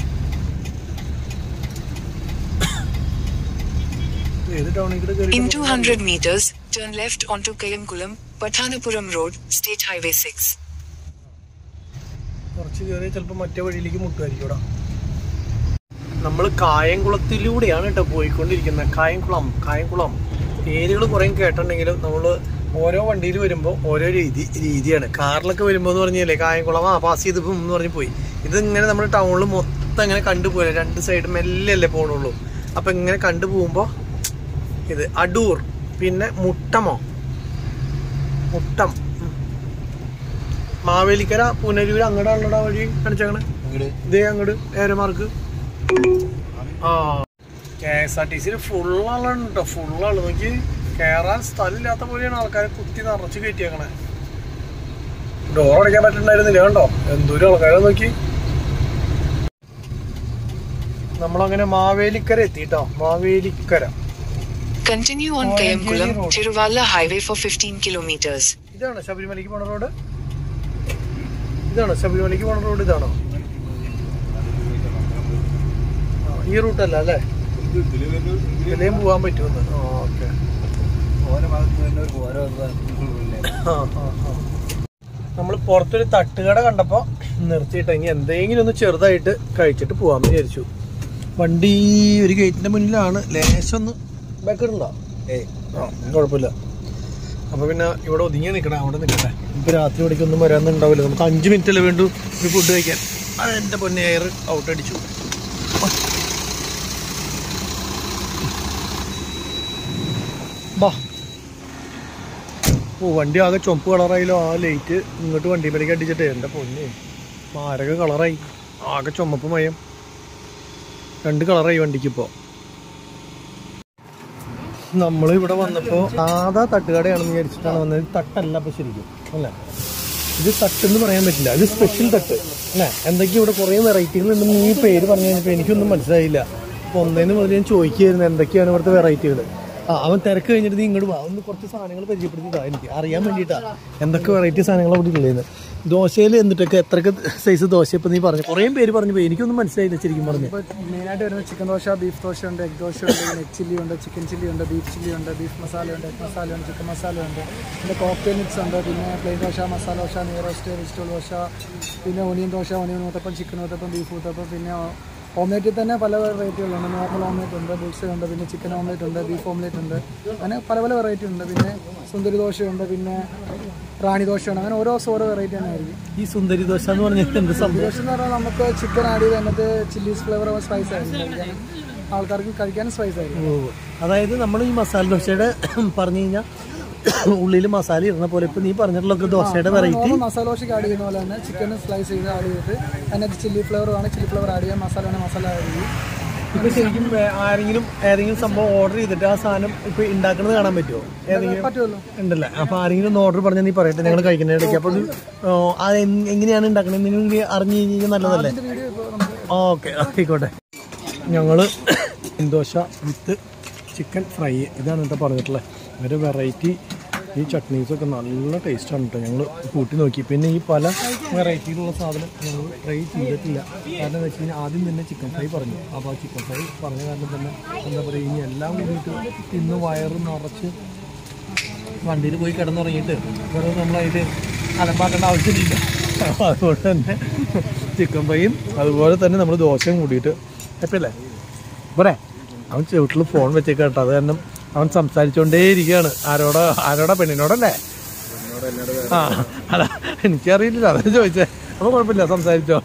Speaker 5: ഏത് ടൗണിൽ കൂടെ കയറി
Speaker 3: In 200 meters, turn left onto Kayamkulam, Pathanapuram Road, State Highway 6.
Speaker 5: കുറച്ച് കയറി ചിലപ്പോൾ മറ്റേ വഴിയിലേക്ക് മുട്ടുമായിരിക്കും ഇവിടെ നമ്മൾ കായംകുളത്തിലൂടെയാണ് കേട്ടോ പോയിക്കൊണ്ടിരിക്കുന്നത് കായംകുളം കായംകുളം പേരുകൾ കുറേ കേട്ടിട്ടുണ്ടെങ്കിലും നമ്മൾ ഓരോ വണ്ടിയിൽ വരുമ്പോൾ ഓരോ രീതി രീതിയാണ് കാറിലൊക്കെ വരുമ്പോൾ എന്ന് പറഞ്ഞാലേ കായംകുളം ആ പാസ് ചെയ്ത് പോകും എന്ന് പറഞ്ഞ് പോയി ഇതിങ്ങനെ നമ്മൾ ടൗണിൽ മൊത്തം ഇങ്ങനെ കണ്ടുപോയില്ല രണ്ട് സൈഡ് മെല്ലല്ലേ പോകണുള്ളൂ അപ്പം ഇങ്ങനെ കണ്ടു പോകുമ്പോൾ ഇത് അടൂർ പിന്നെ മുട്ടമോ മുട്ടം ഉം. മാവേലിക്കര പുനരൂര് അങ്ങോട്ടാണല്ലോ വഴി കാണിച്ചേക്കണേ
Speaker 4: ഇങ്ങട്
Speaker 5: ഇതേ അങ്ങോട്ട് ഏരമാർക്ക് ആ കെ എസ് ആർ ടി സിയിൽ ഫുൾ ആളാണ് കേട്ടോ ഫുൾ ആള് നോക്കി കയറാൻ സ്ഥലമില്ലാത്ത പോലെയാണ് ആൾക്കാരെ കുത്തി നിറച്ച് കയറ്റിയേക്കണേ ഡോർ അടയ്ക്കാൻ പറ്റുന്നുണ്ടായിരുന്നില്ല കണ്ടോ എന്തോരം ആൾക്കാരെ നോക്കി നമ്മളങ്ങനെ Mavelikkara എത്തിട്ടോ Mavelikkara
Speaker 3: Continue on
Speaker 5: Oh,
Speaker 3: Kayamkulam,
Speaker 5: Road.
Speaker 3: Tiruvalla Highway for 15 kilometers.
Speaker 5: ഇതാണോ ശബരിമലയ്ക്ക് പോണ റോഡ് ഇതാണോ ശബരിമലയ്ക്ക് പോണ റോഡ് ഇതാണോ ആ, ഈ റൂട്ടല്ല അല്ലേ
Speaker 4: ഇത് ഇതില് വരുന്ന
Speaker 5: ഇതിലേയും പോകാൻ പറ്റുമെന്ന് ഓക്കെ
Speaker 4: ഓരോ ഭാഗത്ത് വരുന്നവർക്ക് ഓരോ ഇല്ലേ
Speaker 5: നമ്മൾ പുറത്തൊരു തട്ടുകട കണ്ടപ്പോൾ നിർത്തിയിട്ട് ഇനി എന്തെങ്കിലും ഒന്ന് ചെറുതായിട്ട് കഴിച്ചിട്ട് പോകാമെന്ന് വിചാരിച്ചു വണ്ടി ഒരു ഗേറ്റിന്റെ മുന്നിലാണ് ലേശം ഒന്ന് ബാക്കിടുണ്ടോ ഏയ് ആ കുഴപ്പമില്ല അപ്പോൾ പിന്നെ ഇവിടെ ഒതുങ്ങി നിൽക്കണം അവിടെ നിൽക്കട്ടെ ഇപ്പോൾ രാത്രി ഇവിടേക്കൊന്നും വരാനുണ്ടാവില്ല നമുക്ക് അഞ്ച് മിനിറ്റ് അല്ലേ വേണ്ടു ഒരു ഫുഡ് കഴിക്കാൻ അത് എൻ്റെ പൊന്നെ എയർ ഔട്ട് അടിച്ചു ബാ ഓ വണ്ടി ആകെ ചുമപ്പ് കളറായില്ലോ ആ ലൈറ്റ് ഇങ്ങോട്ട് വണ്ടിമേലേക്ക് അടിച്ചിട്ട് എൻ്റെ പൊന്നെ മാരക കളറായി ആകെ ചുമപ്പ് മയം രണ്ട് കളറായി വണ്ടിക്ക് ഇപ്പോൾ നമ്മൾ ഇവിടെ വന്നപ്പോൾ സാധാ തട്ടുകടയാണെന്ന് വിചാരിച്ചിട്ടാണ് വന്നത് ഇത് തട്ടല്ല അപ്പോൾ ശരിക്കും അല്ലേ ഇത് തട്ടെന്ന് പറയാൻ പറ്റില്ല ഇത് സ്പെഷ്യൽ തട്ട് അല്ലേ എന്തൊക്കെയോ ഇവിടെ കുറേ വെറൈറ്റികൾ ഉണ്ടെന്ന് ഈ പേര് പറഞ്ഞു കഴിഞ്ഞപ്പോൾ എനിക്കൊന്നും മനസ്സിലായില്ല അപ്പോൾ ഒന്നേന്ന് മുതൽ ഞാൻ ചോദിക്കുകയായിരുന്നു എന്തൊക്കെയാണ് ഇവിടുത്തെ വെറൈറ്റികൾ ആ അവൻ തിരക്ക് കഴിഞ്ഞിട്ട് നീ ഇങ്ങോട്ട് വാ ഒന്ന് കുറച്ച് സാധനങ്ങൾ പരിചയപ്പെടുത്തിയതാ എനിക്ക് അറിയാൻ വേണ്ടിയിട്ടാ എന്തൊക്കെ വെറൈറ്റി സാധനങ്ങൾ അവിടെ ഉള്ളതെന്ന് ദോശയിൽ എന്നിട്ടൊക്കെ എത്രയൊക്കെ സൈസ് ദോശ ഇപ്പം നീ പറഞ്ഞു കുറേ പേര് പറഞ്ഞു പോയി എനിക്കൊന്നും മനസ്സിലായില്ല ശരിക്കും പറഞ്ഞു
Speaker 2: ഇപ്പോൾ മെയിനായിട്ട് വരുന്നത് ചിക്കൻ ദോശ ബീഫ് ദോശ ഉണ്ട് എഗ് ദോശ ഉണ്ട് നെറ്റ് ചില്ലി ഉണ്ട് ചിക്കൻ ചില്ലി ഉണ്ട് ബീഫ് ചില്ലി ഉണ്ട് ബീഫ് മസാല ഉണ്ട് എഗ് മസാല ഉണ്ട് ചിക്കൻ മസാല ഉണ്ട് പിന്നെ കോക്ടെയിൽ മിക്സ് ഉണ്ട് പിന്നെ പ്ലെയിൻ ദോശ മസാല ദോശ നെയ് റോസ്റ്റ് വെജിറ്റബിൾ ദോശ പിന്നെ onion dosa onion uttapam chicken uttapam beef uttapam പിന്നെ ഓംലേറ്റിൽ തന്നെ പല വെറൈറ്റികളുണ്ട് നോർമൽ ഓംലേറ്റ് ഉണ്ട് ബുൾസ് ഉണ്ട് പിന്നെ ചിക്കൻ ഓംലേറ്റ് ഉണ്ട് ബീഫ് ഓംലേറ്റ് ഉണ്ട് അങ്ങനെ പല പല വെറൈറ്റി ഉണ്ട് പിന്നെ സുന്ദരി ദോശയുണ്ട് പിന്നെ റാണി ദോശയുണ്ട് അങ്ങനെ ഓരോ ദിവസം ഓരോ വെറൈറ്റി തന്നെ ആയിരിക്കും
Speaker 5: ഈ സുന്ദരി ദോശ എന്ന് പറഞ്ഞാൽ എന്ത് സംഭവം
Speaker 2: ദോശ എന്ന് പറഞ്ഞാൽ നമുക്ക് ചിക്കൻ ആഡ് ചെയ്ത് അതിനകത്ത് ചില്ലീസ് ഫ്ലേവർ സ്പൈസ് ആയിരിക്കും കഴിക്കാൻ ആൾക്കാർക്ക് കഴിക്കാനും സ്പൈസ് ആയിരിക്കും
Speaker 5: ഓ അതായത് നമ്മൾ ഈ മസാല ദോശയുടെ പറഞ്ഞു കഴിഞ്ഞാൽ ഉള്ളിൽ മസാല ഇടുന്ന പോലെ ഇപ്പൊ നീ പറഞ്ഞിട്ടുള്ള ദോശയുടെ വെറൈറ്റി
Speaker 2: നോർമൽ മസാല ദോശയ്ക്ക് ആഡ് ചെയ്യുന്ന പോലെ തന്നെ ചിക്കൻ സ്ലൈസ് ചെയ്ത് ആഡ് ചെയ്തിട്ട് അതിനകത്ത് ചില്ലി ഫ്ലേവർ ആണ് ചില്ലി ഫ്ലേവർ ആഡ് ചെയ്യാം മസാല വേണേൽ മസാല ആഡ് ചെയ്യും
Speaker 5: ഇപ്പൊ ശരിക്കും വേ- ആരെങ്കിലും ഏതെങ്കിലും സംഭവം ഓർഡർ ചെയ്തിട്ട് ആ സാധനം ഇപ്പൊ ഉണ്ടാക്കുന്നത് കാണാൻ പറ്റുമോ ഏതെങ്കിലും
Speaker 2: പറ്റുമല്ലോ
Speaker 5: ഉണ്ടല്ലേ അപ്പൊ ആരെങ്കിലും ഒന്ന് ഓർഡർ പറഞ്ഞാൽ നീ പറയട്ടെ ഞങ്ങൾ കഴിക്കുന്നതിടയ്ക്ക് അപ്പൊ ഇത്, ഓ, അത് എങ്- എങ്ങനെയാണ് ഉണ്ടാക്കണത് നിങ്ങൾ അറിഞ്ഞു കഴിഞ്ഞാൽ നല്ലതല്ലേ
Speaker 2: ഇതിന്റെ വീഡിയോ ഇപ്പോൾ നമുക്ക്
Speaker 5: ഓക്കെ ആയിക്കോട്ടെ ഞങ്ങള് ദോശ വിത്ത് ചിക്കൻ ഫ്രൈ ഇതാണ് കേട്ടോ പറഞ്ഞിട്ടുള്ളത് ഒരു വെറൈറ്റി ഈ ചട്നീസൊക്കെ നല്ല ടേസ്റ്റാണ് കേട്ടോ ഞങ്ങൾ കൂട്ടി നോക്കി പിന്നെ ഈ പല വെറൈറ്റിയിലുള്ള സാധനം ഞങ്ങൾ ട്രൈ ചെയ്തിട്ടില്ല കാരണം എന്ന് വെച്ച് കഴിഞ്ഞാൽ ആദ്യം തന്നെ ചിക്കൻ ഫ്രൈ പറഞ്ഞു അപ്പോൾ ആ ചിക്കൻ ഫ്രൈ പറഞ്ഞ കാരണം തന്നെ എന്താ പറയുക ഇനി എല്ലാം കൂടിയിട്ട് ഇന്ന് വയറ് നിറച്ച് വണ്ടിയിൽ പോയി കിടന്നുറങ്ങിയിട്ട് വെറുതെ നമ്മളതിൽ അലമ്പാക്കേണ്ട ആവശ്യമില്ല അപ്പോൾ അതുകൊണ്ട് തന്നെ ചിക്കൻ ഫ്രൈയും അതുപോലെ തന്നെ നമ്മൾ ദോശയും കൂടിയിട്ട് എപ്പല്ലേ പോരെ അവൻ ചുവട്ടിൽ ഫോൺ വെച്ചേക്കാം കേട്ടോ അത് കാരണം അവൻ സംസാരിച്ചുകൊണ്ടേ ഇരിക്കുകയാണ് ആരോടാ ആരോടാ പെണ്ണിനോടല്ലേ ആ അല്ല എനിക്കറിയില്ല അതാണ് ചോദിച്ചേ അപ്പോൾ കുഴപ്പമില്ല സംസാരിച്ചോ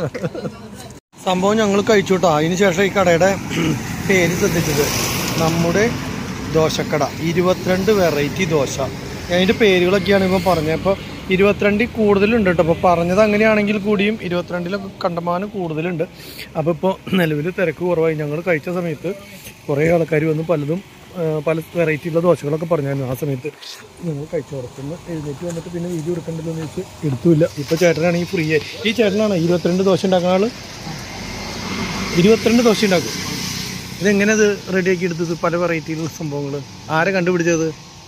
Speaker 5: സംഭവം ഞങ്ങൾ കഴിച്ചു കേട്ടോ അതിന് ശേഷം ഈ കടയുടെ പേര് ശ്രദ്ധിച്ചത് നമ്മുടെ ദോശക്കട ഇരുപത്തിരണ്ട് വെറൈറ്റി ദോശ അതിൻ്റെ പേരുകളൊക്കെയാണ് ഇപ്പം പറഞ്ഞത് അപ്പോൾ ഇരുപത്തിരണ്ടിൽ കൂടുതലുണ്ട് കേട്ടോ അപ്പോൾ പറഞ്ഞത് അങ്ങനെയാണെങ്കിൽ കൂടിയും ഇരുപത്തിരണ്ടിലൊക്കെ കണ്ടമാനം കൂടുതലുണ്ട് അപ്പോൾ ഇപ്പോൾ നിലവിൽ തിരക്ക് കുറവായി ഞങ്ങൾ കഴിച്ച സമയത്ത് കുറേ ആൾക്കാർ വന്ന് പലതും ആ, പല വെറൈറ്റിയുള്ള ദോശകളൊക്കെ പറഞ്ഞായിരുന്നു ആ സമയത്ത് ഞങ്ങൾ കഴിച്ചു പുറത്തുനിന്ന് എഴുന്നേറ്റ് വന്നിട്ട് പിന്നെ വീഡിയോ എടുക്കണ്ടല്ലോ എന്ന് വെച്ച് എടുത്തുമില്ല ഇപ്പോൾ ചേട്ടനാണെങ്കിൽ ഫ്രീ ആയി ഈ ചേട്ടനാണ് ഇരുപത്തിരണ്ട് ദോശ ഉണ്ടാക്കുന്ന ആൾ ഇരുപത്തിരണ്ട് ദോശ ഉണ്ടാക്കും ഇതെങ്ങനെ ഇത് റെഡിയാക്കി എടുത്തത് പല വെറൈറ്റിയിലുള്ള സംഭവങ്ങൾ ആരെ കണ്ടുപിടിച്ചത്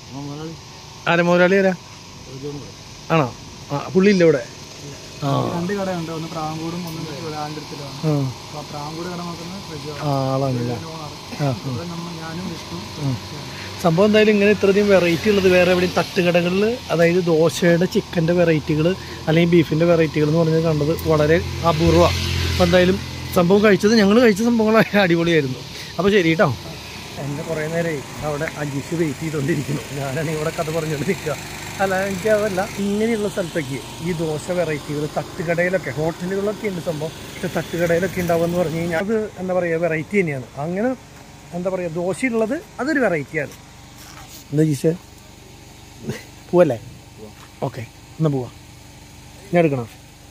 Speaker 5: ആരെ മുതലാളി ആരാ ആണോ ആ പുള്ളി ഇല്ല ഇവിടെ ആ
Speaker 2: രണ്ട് കടയുണ്ട് ഒന്ന് പ്രാങ്കൂടും ഒന്ന് ആണ്ടിടത്തിലാണ്
Speaker 5: ആ
Speaker 2: അപ്പോൾ ആ പ്രാങ്കൂട് കട നോക്കുന്നത് പ്രജോ
Speaker 5: ആ ആളാണല്ലേ ആ ആ.
Speaker 2: ഇവിടെ നമ്മൾ ഞാനും വിഷ്ണു
Speaker 5: സംഭവം എന്തായാലും ഇങ്ങനെ ഇത്രയധികം വെറൈറ്റി ഉള്ളത് വേറെ എവിടെയും തട്ടുകടകളിൽ അതായത് ദോശയുടെ ചിക്കൻ്റെ വെറൈറ്റികൾ അല്ലെങ്കിൽ ബീഫിൻ്റെ വെറൈറ്റികൾ എന്ന് പറഞ്ഞത് കണ്ടത് വളരെ അപൂർവമാണ് അപ്പോൾ എന്തായാലും സംഭവം കഴിച്ചത് ഞങ്ങൾ കഴിച്ച സംഭവങ്ങൾ അടിപൊളിയായിരുന്നു അപ്പോൾ ശരി കേട്ടോ എന്നെ കുറേ നേരമായി അവിടെ അജീഷ് വെയിറ്റ് ചെയ്തുകൊണ്ടിരിക്കുന്നു ഞാനാണെങ്കിൽ ഇവിടെ കഥ പറഞ്ഞുകൊണ്ട് നിൽക്കുക അല്ല എനിക്ക് അതല്ല ഇങ്ങനെയുള്ള സ്ഥലത്തേക്ക് ഈ ദോശ വെറൈറ്റികൾ തട്ടുകടയിലൊക്കെ ഹോട്ടലുകളിലൊക്കെ ഉണ്ട് സംഭവം പക്ഷെ തട്ടുകടയിലൊക്കെ ഉണ്ടാവുക എന്ന് പറഞ്ഞു കഴിഞ്ഞാൽ അത് എന്താ പറയുക വെറൈറ്റി തന്നെയാണ് അങ്ങനെ എന്താ പറയുക ദോശയുള്ളത് അതൊരു വെറൈറ്റിയാണ് എന്താ ജീഷേ പോവല്ലേ ഓക്കെ എന്നാ പോവാ ഞാൻ എടുക്കണം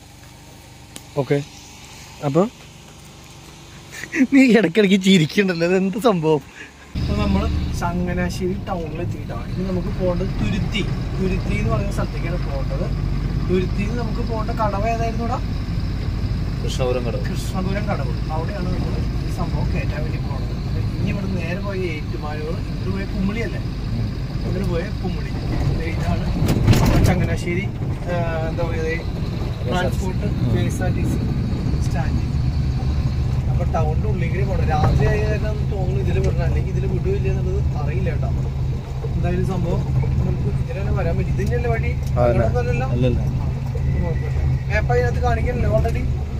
Speaker 5: ഓക്കെ അപ്പോൾ നീ ഇടയ്ക്കിടയ്ക്ക് ചിരിക്കണ്ടല്ലോ ഇത് എന്ത് സംഭവം അപ്പോൾ നമ്മൾ ചങ്ങനാശ്ശേരി ടൗണിൽ എത്തിയിട്ടാണ് ഇനി നമുക്ക് പോകേണ്ടത് തുരുത്തി തുരുത്തി എന്ന് പറയുന്ന സ്ഥലത്തേക്കാണ് പോകേണ്ടത് തുരുത്തിയിൽ നമുക്ക് പോകേണ്ട കടവ് ഏതായിരുന്നു ഇവിടെ
Speaker 4: കൃഷ്ണപുരം കടവ്
Speaker 5: കൃഷ്ണപുരം കടവ് അവിടെയാണ് നമ്മൾ ഈ സംഭവം കയറ്റാൻ വേണ്ടി പോകുന്നത് അപ്പൊ ഇനി ഇവിടെ നേരെ പോയ ഏറ്റുമാനൂർ ഇങ്ങോട്ട് പോയ കുമ്മിളി അല്ലേ ഇങ്ങോട്ട് പോയ കുമ്മിളി ദേ ഇതാണ് നമ്മുടെ ചങ്ങനാശ്ശേരി ആ, എന്താ പറയുക transport K S R T C stand അപ്പൊ ടൗണിന്റെ ഉള്ളിലേക്ക് പോകണം രാത്രി ആയി കാരണം തോന്നുന്നു ഇതിൽ വിടണം അല്ലെങ്കിൽ ഇതിൽ വിടുവില്ല എന്നുള്ളത് അറിയില്ല കേട്ടോ എന്തായാലും സംഭവം നമുക്ക് ഇതിൽ തന്നെ വരാൻ പറ്റും ഇതിന്റെ വഴി അങ്ങോട്ടൊന്നുമല്ലല്ലോ?
Speaker 4: അല്ലല്ല
Speaker 5: മാപ്പ് അതിനകത്ത് കാണിക്കണല്ലോ ഓൾറെഡി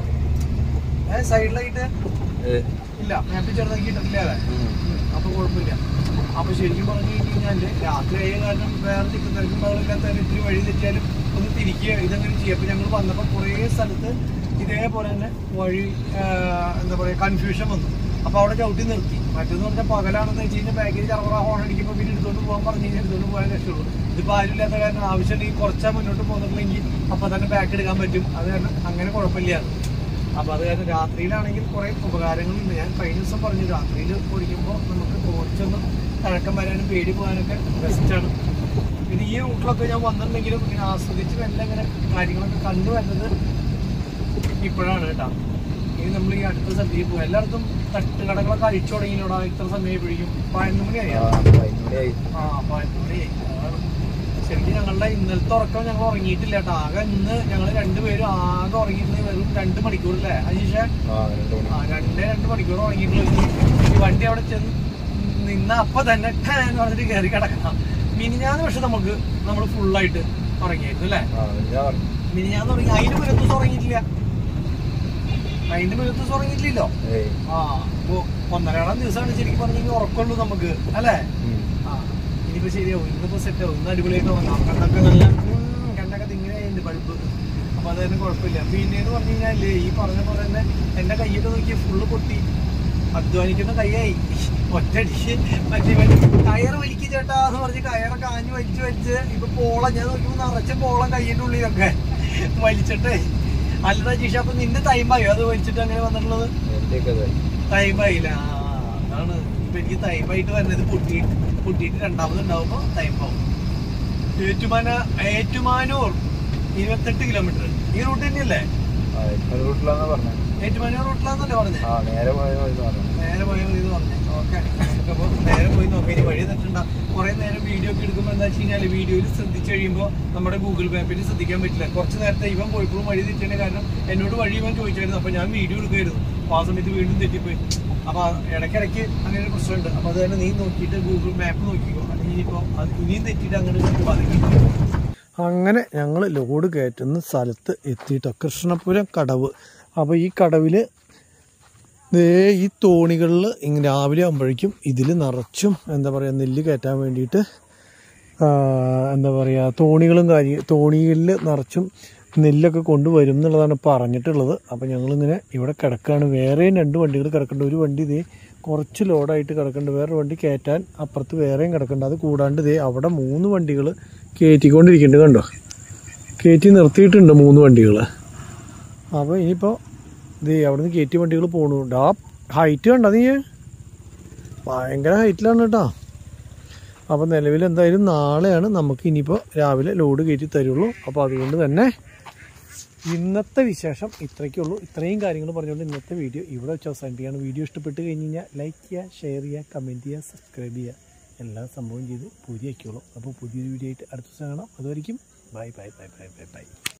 Speaker 5: ഏഹ് സൈഡിലായിട്ട് ഇല്ല മാപ്പിൽ ചെറുതാക്കിയിട്ടില്ല അല്ലേ അപ്പൊ കുഴപ്പമില്ല അപ്പൊ ശരിക്കും പറഞ്ഞു കഴിഞ്ഞാല് രാത്രി ആയ കാരണം വേറെ തിക്കും ബഹളില്ലാത്ത ഇത്തിരി വഴി തെറ്റിയാലും ഒന്ന് തിരിക്കുക ഇതങ്ങനെ ചെയ്യുക അപ്പൊ ഞങ്ങൾ വന്നപ്പോ കുറേ സ്ഥലത്ത് ഇതേപോലെ തന്നെ വഴി ആ, എന്താ പറയാ കൺഫ്യൂഷൻ വന്നു അപ്പൊ അവിടെ ചവിട്ടി നിർത്തി മറ്റേന്ന് പറഞ്ഞാൽ പകലാണെന്ന് വെച്ച് കഴിഞ്ഞാൽ ബാഗിൽ ചറവറ ഹോൺ അടിക്കുമ്പോൾ പിന്നെ എടുത്തോണ്ട് പോകാൻ പറഞ്ഞു കഴിഞ്ഞാൽ എടുത്തോണ്ട് പോകാൻ രക്ഷയുള്ളൂ ഇതിപ്പോ ആരുമില്ലാത്ത കാരണം ആവശ്യമുണ്ടെങ്കിൽ കുറച്ചാ മുന്നോട്ട് പോകുന്നുണ്ടെങ്കിൽ അപ്പൊ തന്നെ ബാക്ക് എടുക്കാൻ പറ്റും അത് കാരണം അങ്ങനെ കുഴപ്പമില്ല അപ്പോൾ അത് കാരണം രാത്രിയിലാണെങ്കിൽ കുറേ ഉപകാരങ്ങളുണ്ട് ഞാൻ കഴിഞ്ഞ ദിവസം പറഞ്ഞു രാത്രിയിൽ ഓടിക്കുമ്പോൾ നമുക്ക് ഓടിച്ചൊന്ന് തഴക്കം വരാനും പേടി പോകാനൊക്കെ ബെസ്റ്റാണ് പിന്നെ ഈ റൂട്ടിലൊക്കെ ഞാൻ വന്നിട്ടുണ്ടെങ്കിലും ഇങ്ങനെ ആസ്വദിച്ച് മെല്ലെ ഇങ്ങനെ കാര്യങ്ങളൊക്കെ കണ്ടു വരുന്നത് ഇപ്പോഴാണ് കേട്ടോ ഇനി നമ്മൾ ഈ അടുത്ത സ്ഥലത്തേക്ക് പോകും എല്ലായിടത്തും തട്ടുകടകളൊക്കെ അഴിച്ചു തുടങ്ങിയോടാ ഇത്ര സമയം പിടിക്കും പതിനൊന്ന് മണി അറിയാം ആ പതിനൊന്ന് മണിയായി അതാണ്. ശരിക്കും ഞങ്ങളുടെ ഇന്നലത്തെ ഉറക്കം ഞങ്ങൾ ഉറങ്ങിയിട്ടില്ല കേട്ടോ ആകെ ഇന്ന് ഞങ്ങൾ രണ്ടുപേരും ആകെ ഉറങ്ങിയിരുന്നത് വെറും രണ്ട് മണിക്കൂറല്ലേ അജീഷ ആ രണ്ടേ രണ്ട് മണിക്കൂർ ഉറങ്ങിയിട്ടുള്ളൂ ഈ വണ്ടി അവിടെ ചെന്ന് നിന്ന അപ്പൊ തന്നെ ടാ എന്ന് പറഞ്ഞിട്ട് കയറി കിടക്കണം മിനിഞ്ഞാന്ന് പക്ഷെ നമുക്ക് നമ്മൾ ഫുള്ളായിട്ട് ഉറങ്ങിയായിരുന്നു അല്ലേ മിനിഞ്ഞാന്ന് ഉറങ്ങി അതിന് മുന്നത്തെ ദിവസം ഉറങ്ങിയിട്ടില്ല അതിന്റെ മുന്നത്തെ ദിവസം ഉറങ്ങിയിട്ടില്ലല്ലോ ആ അപ്പൊ ഒന്നരാടാം ദിവസമാണ് ശരിക്കും പറഞ്ഞെങ്കിൽ ഉറക്കമുള്ളൂ നമുക്ക് അല്ലേ ആ ഇനിയിപ്പോ ശരിയാവും ഇന്നിപ്പോ സെറ്റ് ആവും ഇന്ന് അടിപൊളിയായിട്ട് ഉറങ്ങാം കണ്ണൊക്കെ നല്ല ഉം, കണ്ണൊക്കെ തിങ്ങനെയുണ്ട് പഴുപ്പ് അപ്പൊ അത് തന്നെ കുഴപ്പമില്ല പിന്നെ എന്ന് പറഞ്ഞു കഴിഞ്ഞാല് ഈ പറഞ്ഞ പോലെ തന്നെ എന്റെ കയ്യൊക്കെ നോക്കി ഫുള്ള് പൊട്ടി അധ്വാനിക്കുന്ന കൈയായി ഒറ്റടിക്ക് മറ്റേ മറ്റേ കയറ് വലിക്ക് ചേട്ടാ എന്ന് പറഞ്ഞ് കയറൊക്കെ ആഞ്ഞു വലിച്ചു വലിച്ച് ഇപ്പൊ പോളം ഞാൻ നോക്കുമ്പോ നിറച്ച പോളം കയ്യിന്റെ ഉള്ളിലൊക്കെ വലിച്ചിട്ടേ അല്ലടാ ജിഷ അപ്പൊ നിന്റെ ടൈമായോ അത് വലിച്ചിട്ട് അങ്ങനെ വന്നിട്ടുള്ളത് ടൈമായില്ല ആ, അതാണ് ഇപ്പൊ എനിക്ക് ടൈമായിട്ട് വരുന്നത് പൊട്ടി പൊട്ടിയിട്ട് രണ്ടാമത് ഉണ്ടാവുമ്പോ ടൈമാവും ഏറ്റുമാന ഏറ്റുമാനൂർ ഇരുപത്തെട്ട് കിലോമീറ്റർ ഈ റൂട്ട് തന്നെയല്ലേ
Speaker 4: റൂട്ടിലാന്നാ പറഞ്ഞത്
Speaker 5: ഏറ്റുമാനൂർ റൂട്ടിലാന്നല്ലേ പറഞ്ഞത്
Speaker 4: ആ നേരെ പോയത് പറഞ്ഞു
Speaker 5: നേരെ പോയാൽ മതി എന്ന് പറഞ്ഞു ഓക്കെ നമുക്കപ്പോൾ നേരെ പോയി നോക്കാം ഇനി വഴി തെറ്റണ്ട കുറേ നേരം വീഡിയോ ഒക്കെ എടുക്കുമ്പോൾ എന്താ വെച്ച് കഴിഞ്ഞാൽ വീഡിയോയിൽ ശ്രദ്ധിച്ചു കഴിയുമ്പോൾ നമ്മുടെ ഗൂഗിൾ മാപ്പിൽ ശ്രദ്ധിക്കാൻ പറ്റില്ല കുറച്ച് നേരത്തെ ഇവൻ പോയപ്പോഴും വഴി തെറ്റേണ്ട കാരണം എന്നോട് വഴി ഇവൻ ചോദിച്ചായിരുന്നു അപ്പോൾ ഞാൻ വീഡിയോ എടുക്കുമായിരുന്നു അപ്പോൾ ആ സമയത്ത് വീണ്ടും തെറ്റിപ്പോയി അപ്പോൾ ഇടയ്ക്കിടയ്ക്ക് അങ്ങനെ ഒരു പ്രശ്നമുണ്ട് അപ്പോൾ അത് തന്നെ നീ നോക്കിയിട്ട് ഗൂഗിൾ മാപ്പ് നോക്കിക്കോ അല്ലെങ്കിൽ ഇനിയിപ്പോൾ അത് ഇനിയും തെറ്റിയിട്ട് അങ്ങനെ ബാധിക്കും
Speaker 1: അങ്ങനെ ഞങ്ങൾ ലോഡ് കയറ്റുന്ന സ്ഥലത്ത് എത്തിയിട്ടോ കൃഷ്ണപുരം കടവ് അപ്പോൾ ഈ കടവിൽ ദേ ഈ തോണികളിൽ ഇങ്ങനെ രാവിലെ ആകുമ്പോഴേക്കും ഇതിൽ നിറച്ചും എന്താ പറയുക നെല്ല് കയറ്റാൻ വേണ്ടിയിട്ട് ആ, എന്താ പറയുക തോണികളും കാര്യം തോണികളിൽ നിറച്ചും നെല്ലൊക്കെ കൊണ്ടുവരും എന്നുള്ളതാണ് പറഞ്ഞിട്ടുള്ളത് അപ്പോൾ ഞങ്ങളിങ്ങനെ ഇവിടെ കിടക്കുകയാണ് വേറെയും രണ്ട് വണ്ടികൾ കിടക്കുന്നുണ്ട് ഒരു വണ്ടി ഇതേ കുറച്ച് ലോഡായിട്ട് കിടക്കുന്നുണ്ട് വേറെ വണ്ടി കയറ്റാൻ അപ്പുറത്ത് വേറെയും കിടക്കുന്നുണ്ട് അത് കൂടാണ്ട് ഇതേ അവിടെ മൂന്ന് വണ്ടികൾ കയറ്റിക്കൊണ്ടിരിക്കുന്നുണ്ട് കണ്ടോ കയറ്റി നിർത്തിയിട്ടുണ്ട് മൂന്ന് വണ്ടികൾ അപ്പോൾ ഇനിയിപ്പോൾ ഇത് അവിടുന്ന് കയറ്റി വണ്ടികൾ പോകണുണ്ട് ആ ഹൈറ്റ് കണ്ടോ നീ ഭയങ്കര ഹൈറ്റിലാണ് കേട്ടോ അപ്പോൾ നിലവിൽ എന്തായാലും നാളെയാണ് നമുക്ക് ഇനിയിപ്പോൾ രാവിലെ ലോഡ് കയറ്റി തരുള്ളൂ അപ്പോൾ അതുകൊണ്ട് തന്നെ ഇന്നത്തെ വിശേഷം ഇത്രയ്ക്കുള്ളൂ ഇത്രയും കാര്യങ്ങൾ പറഞ്ഞുകൊണ്ട് ഇന്നത്തെ വീഡിയോ ഇവിടെ വെച്ച് അവസാനിപ്പിക്കുകയാണ് വീഡിയോ ഇഷ്ടപ്പെട്ട് കഴിഞ്ഞ് കഴിഞ്ഞാൽ ലൈക്ക് ചെയ്യുക ഷെയർ ചെയ്യുക കമൻറ്റ് ചെയ്യുക സബ്സ്ക്രൈബ് ചെയ്യുക എല്ലാ സംഭവം ചെയ്ത് പൂരിയാക്കിയോളൂ അപ്പോൾ പുതിയൊരു വീഡിയോ ആയിട്ട് അടുത്ത ദിവസം കാണാം അതുവരെയും bye bye bye bye bye by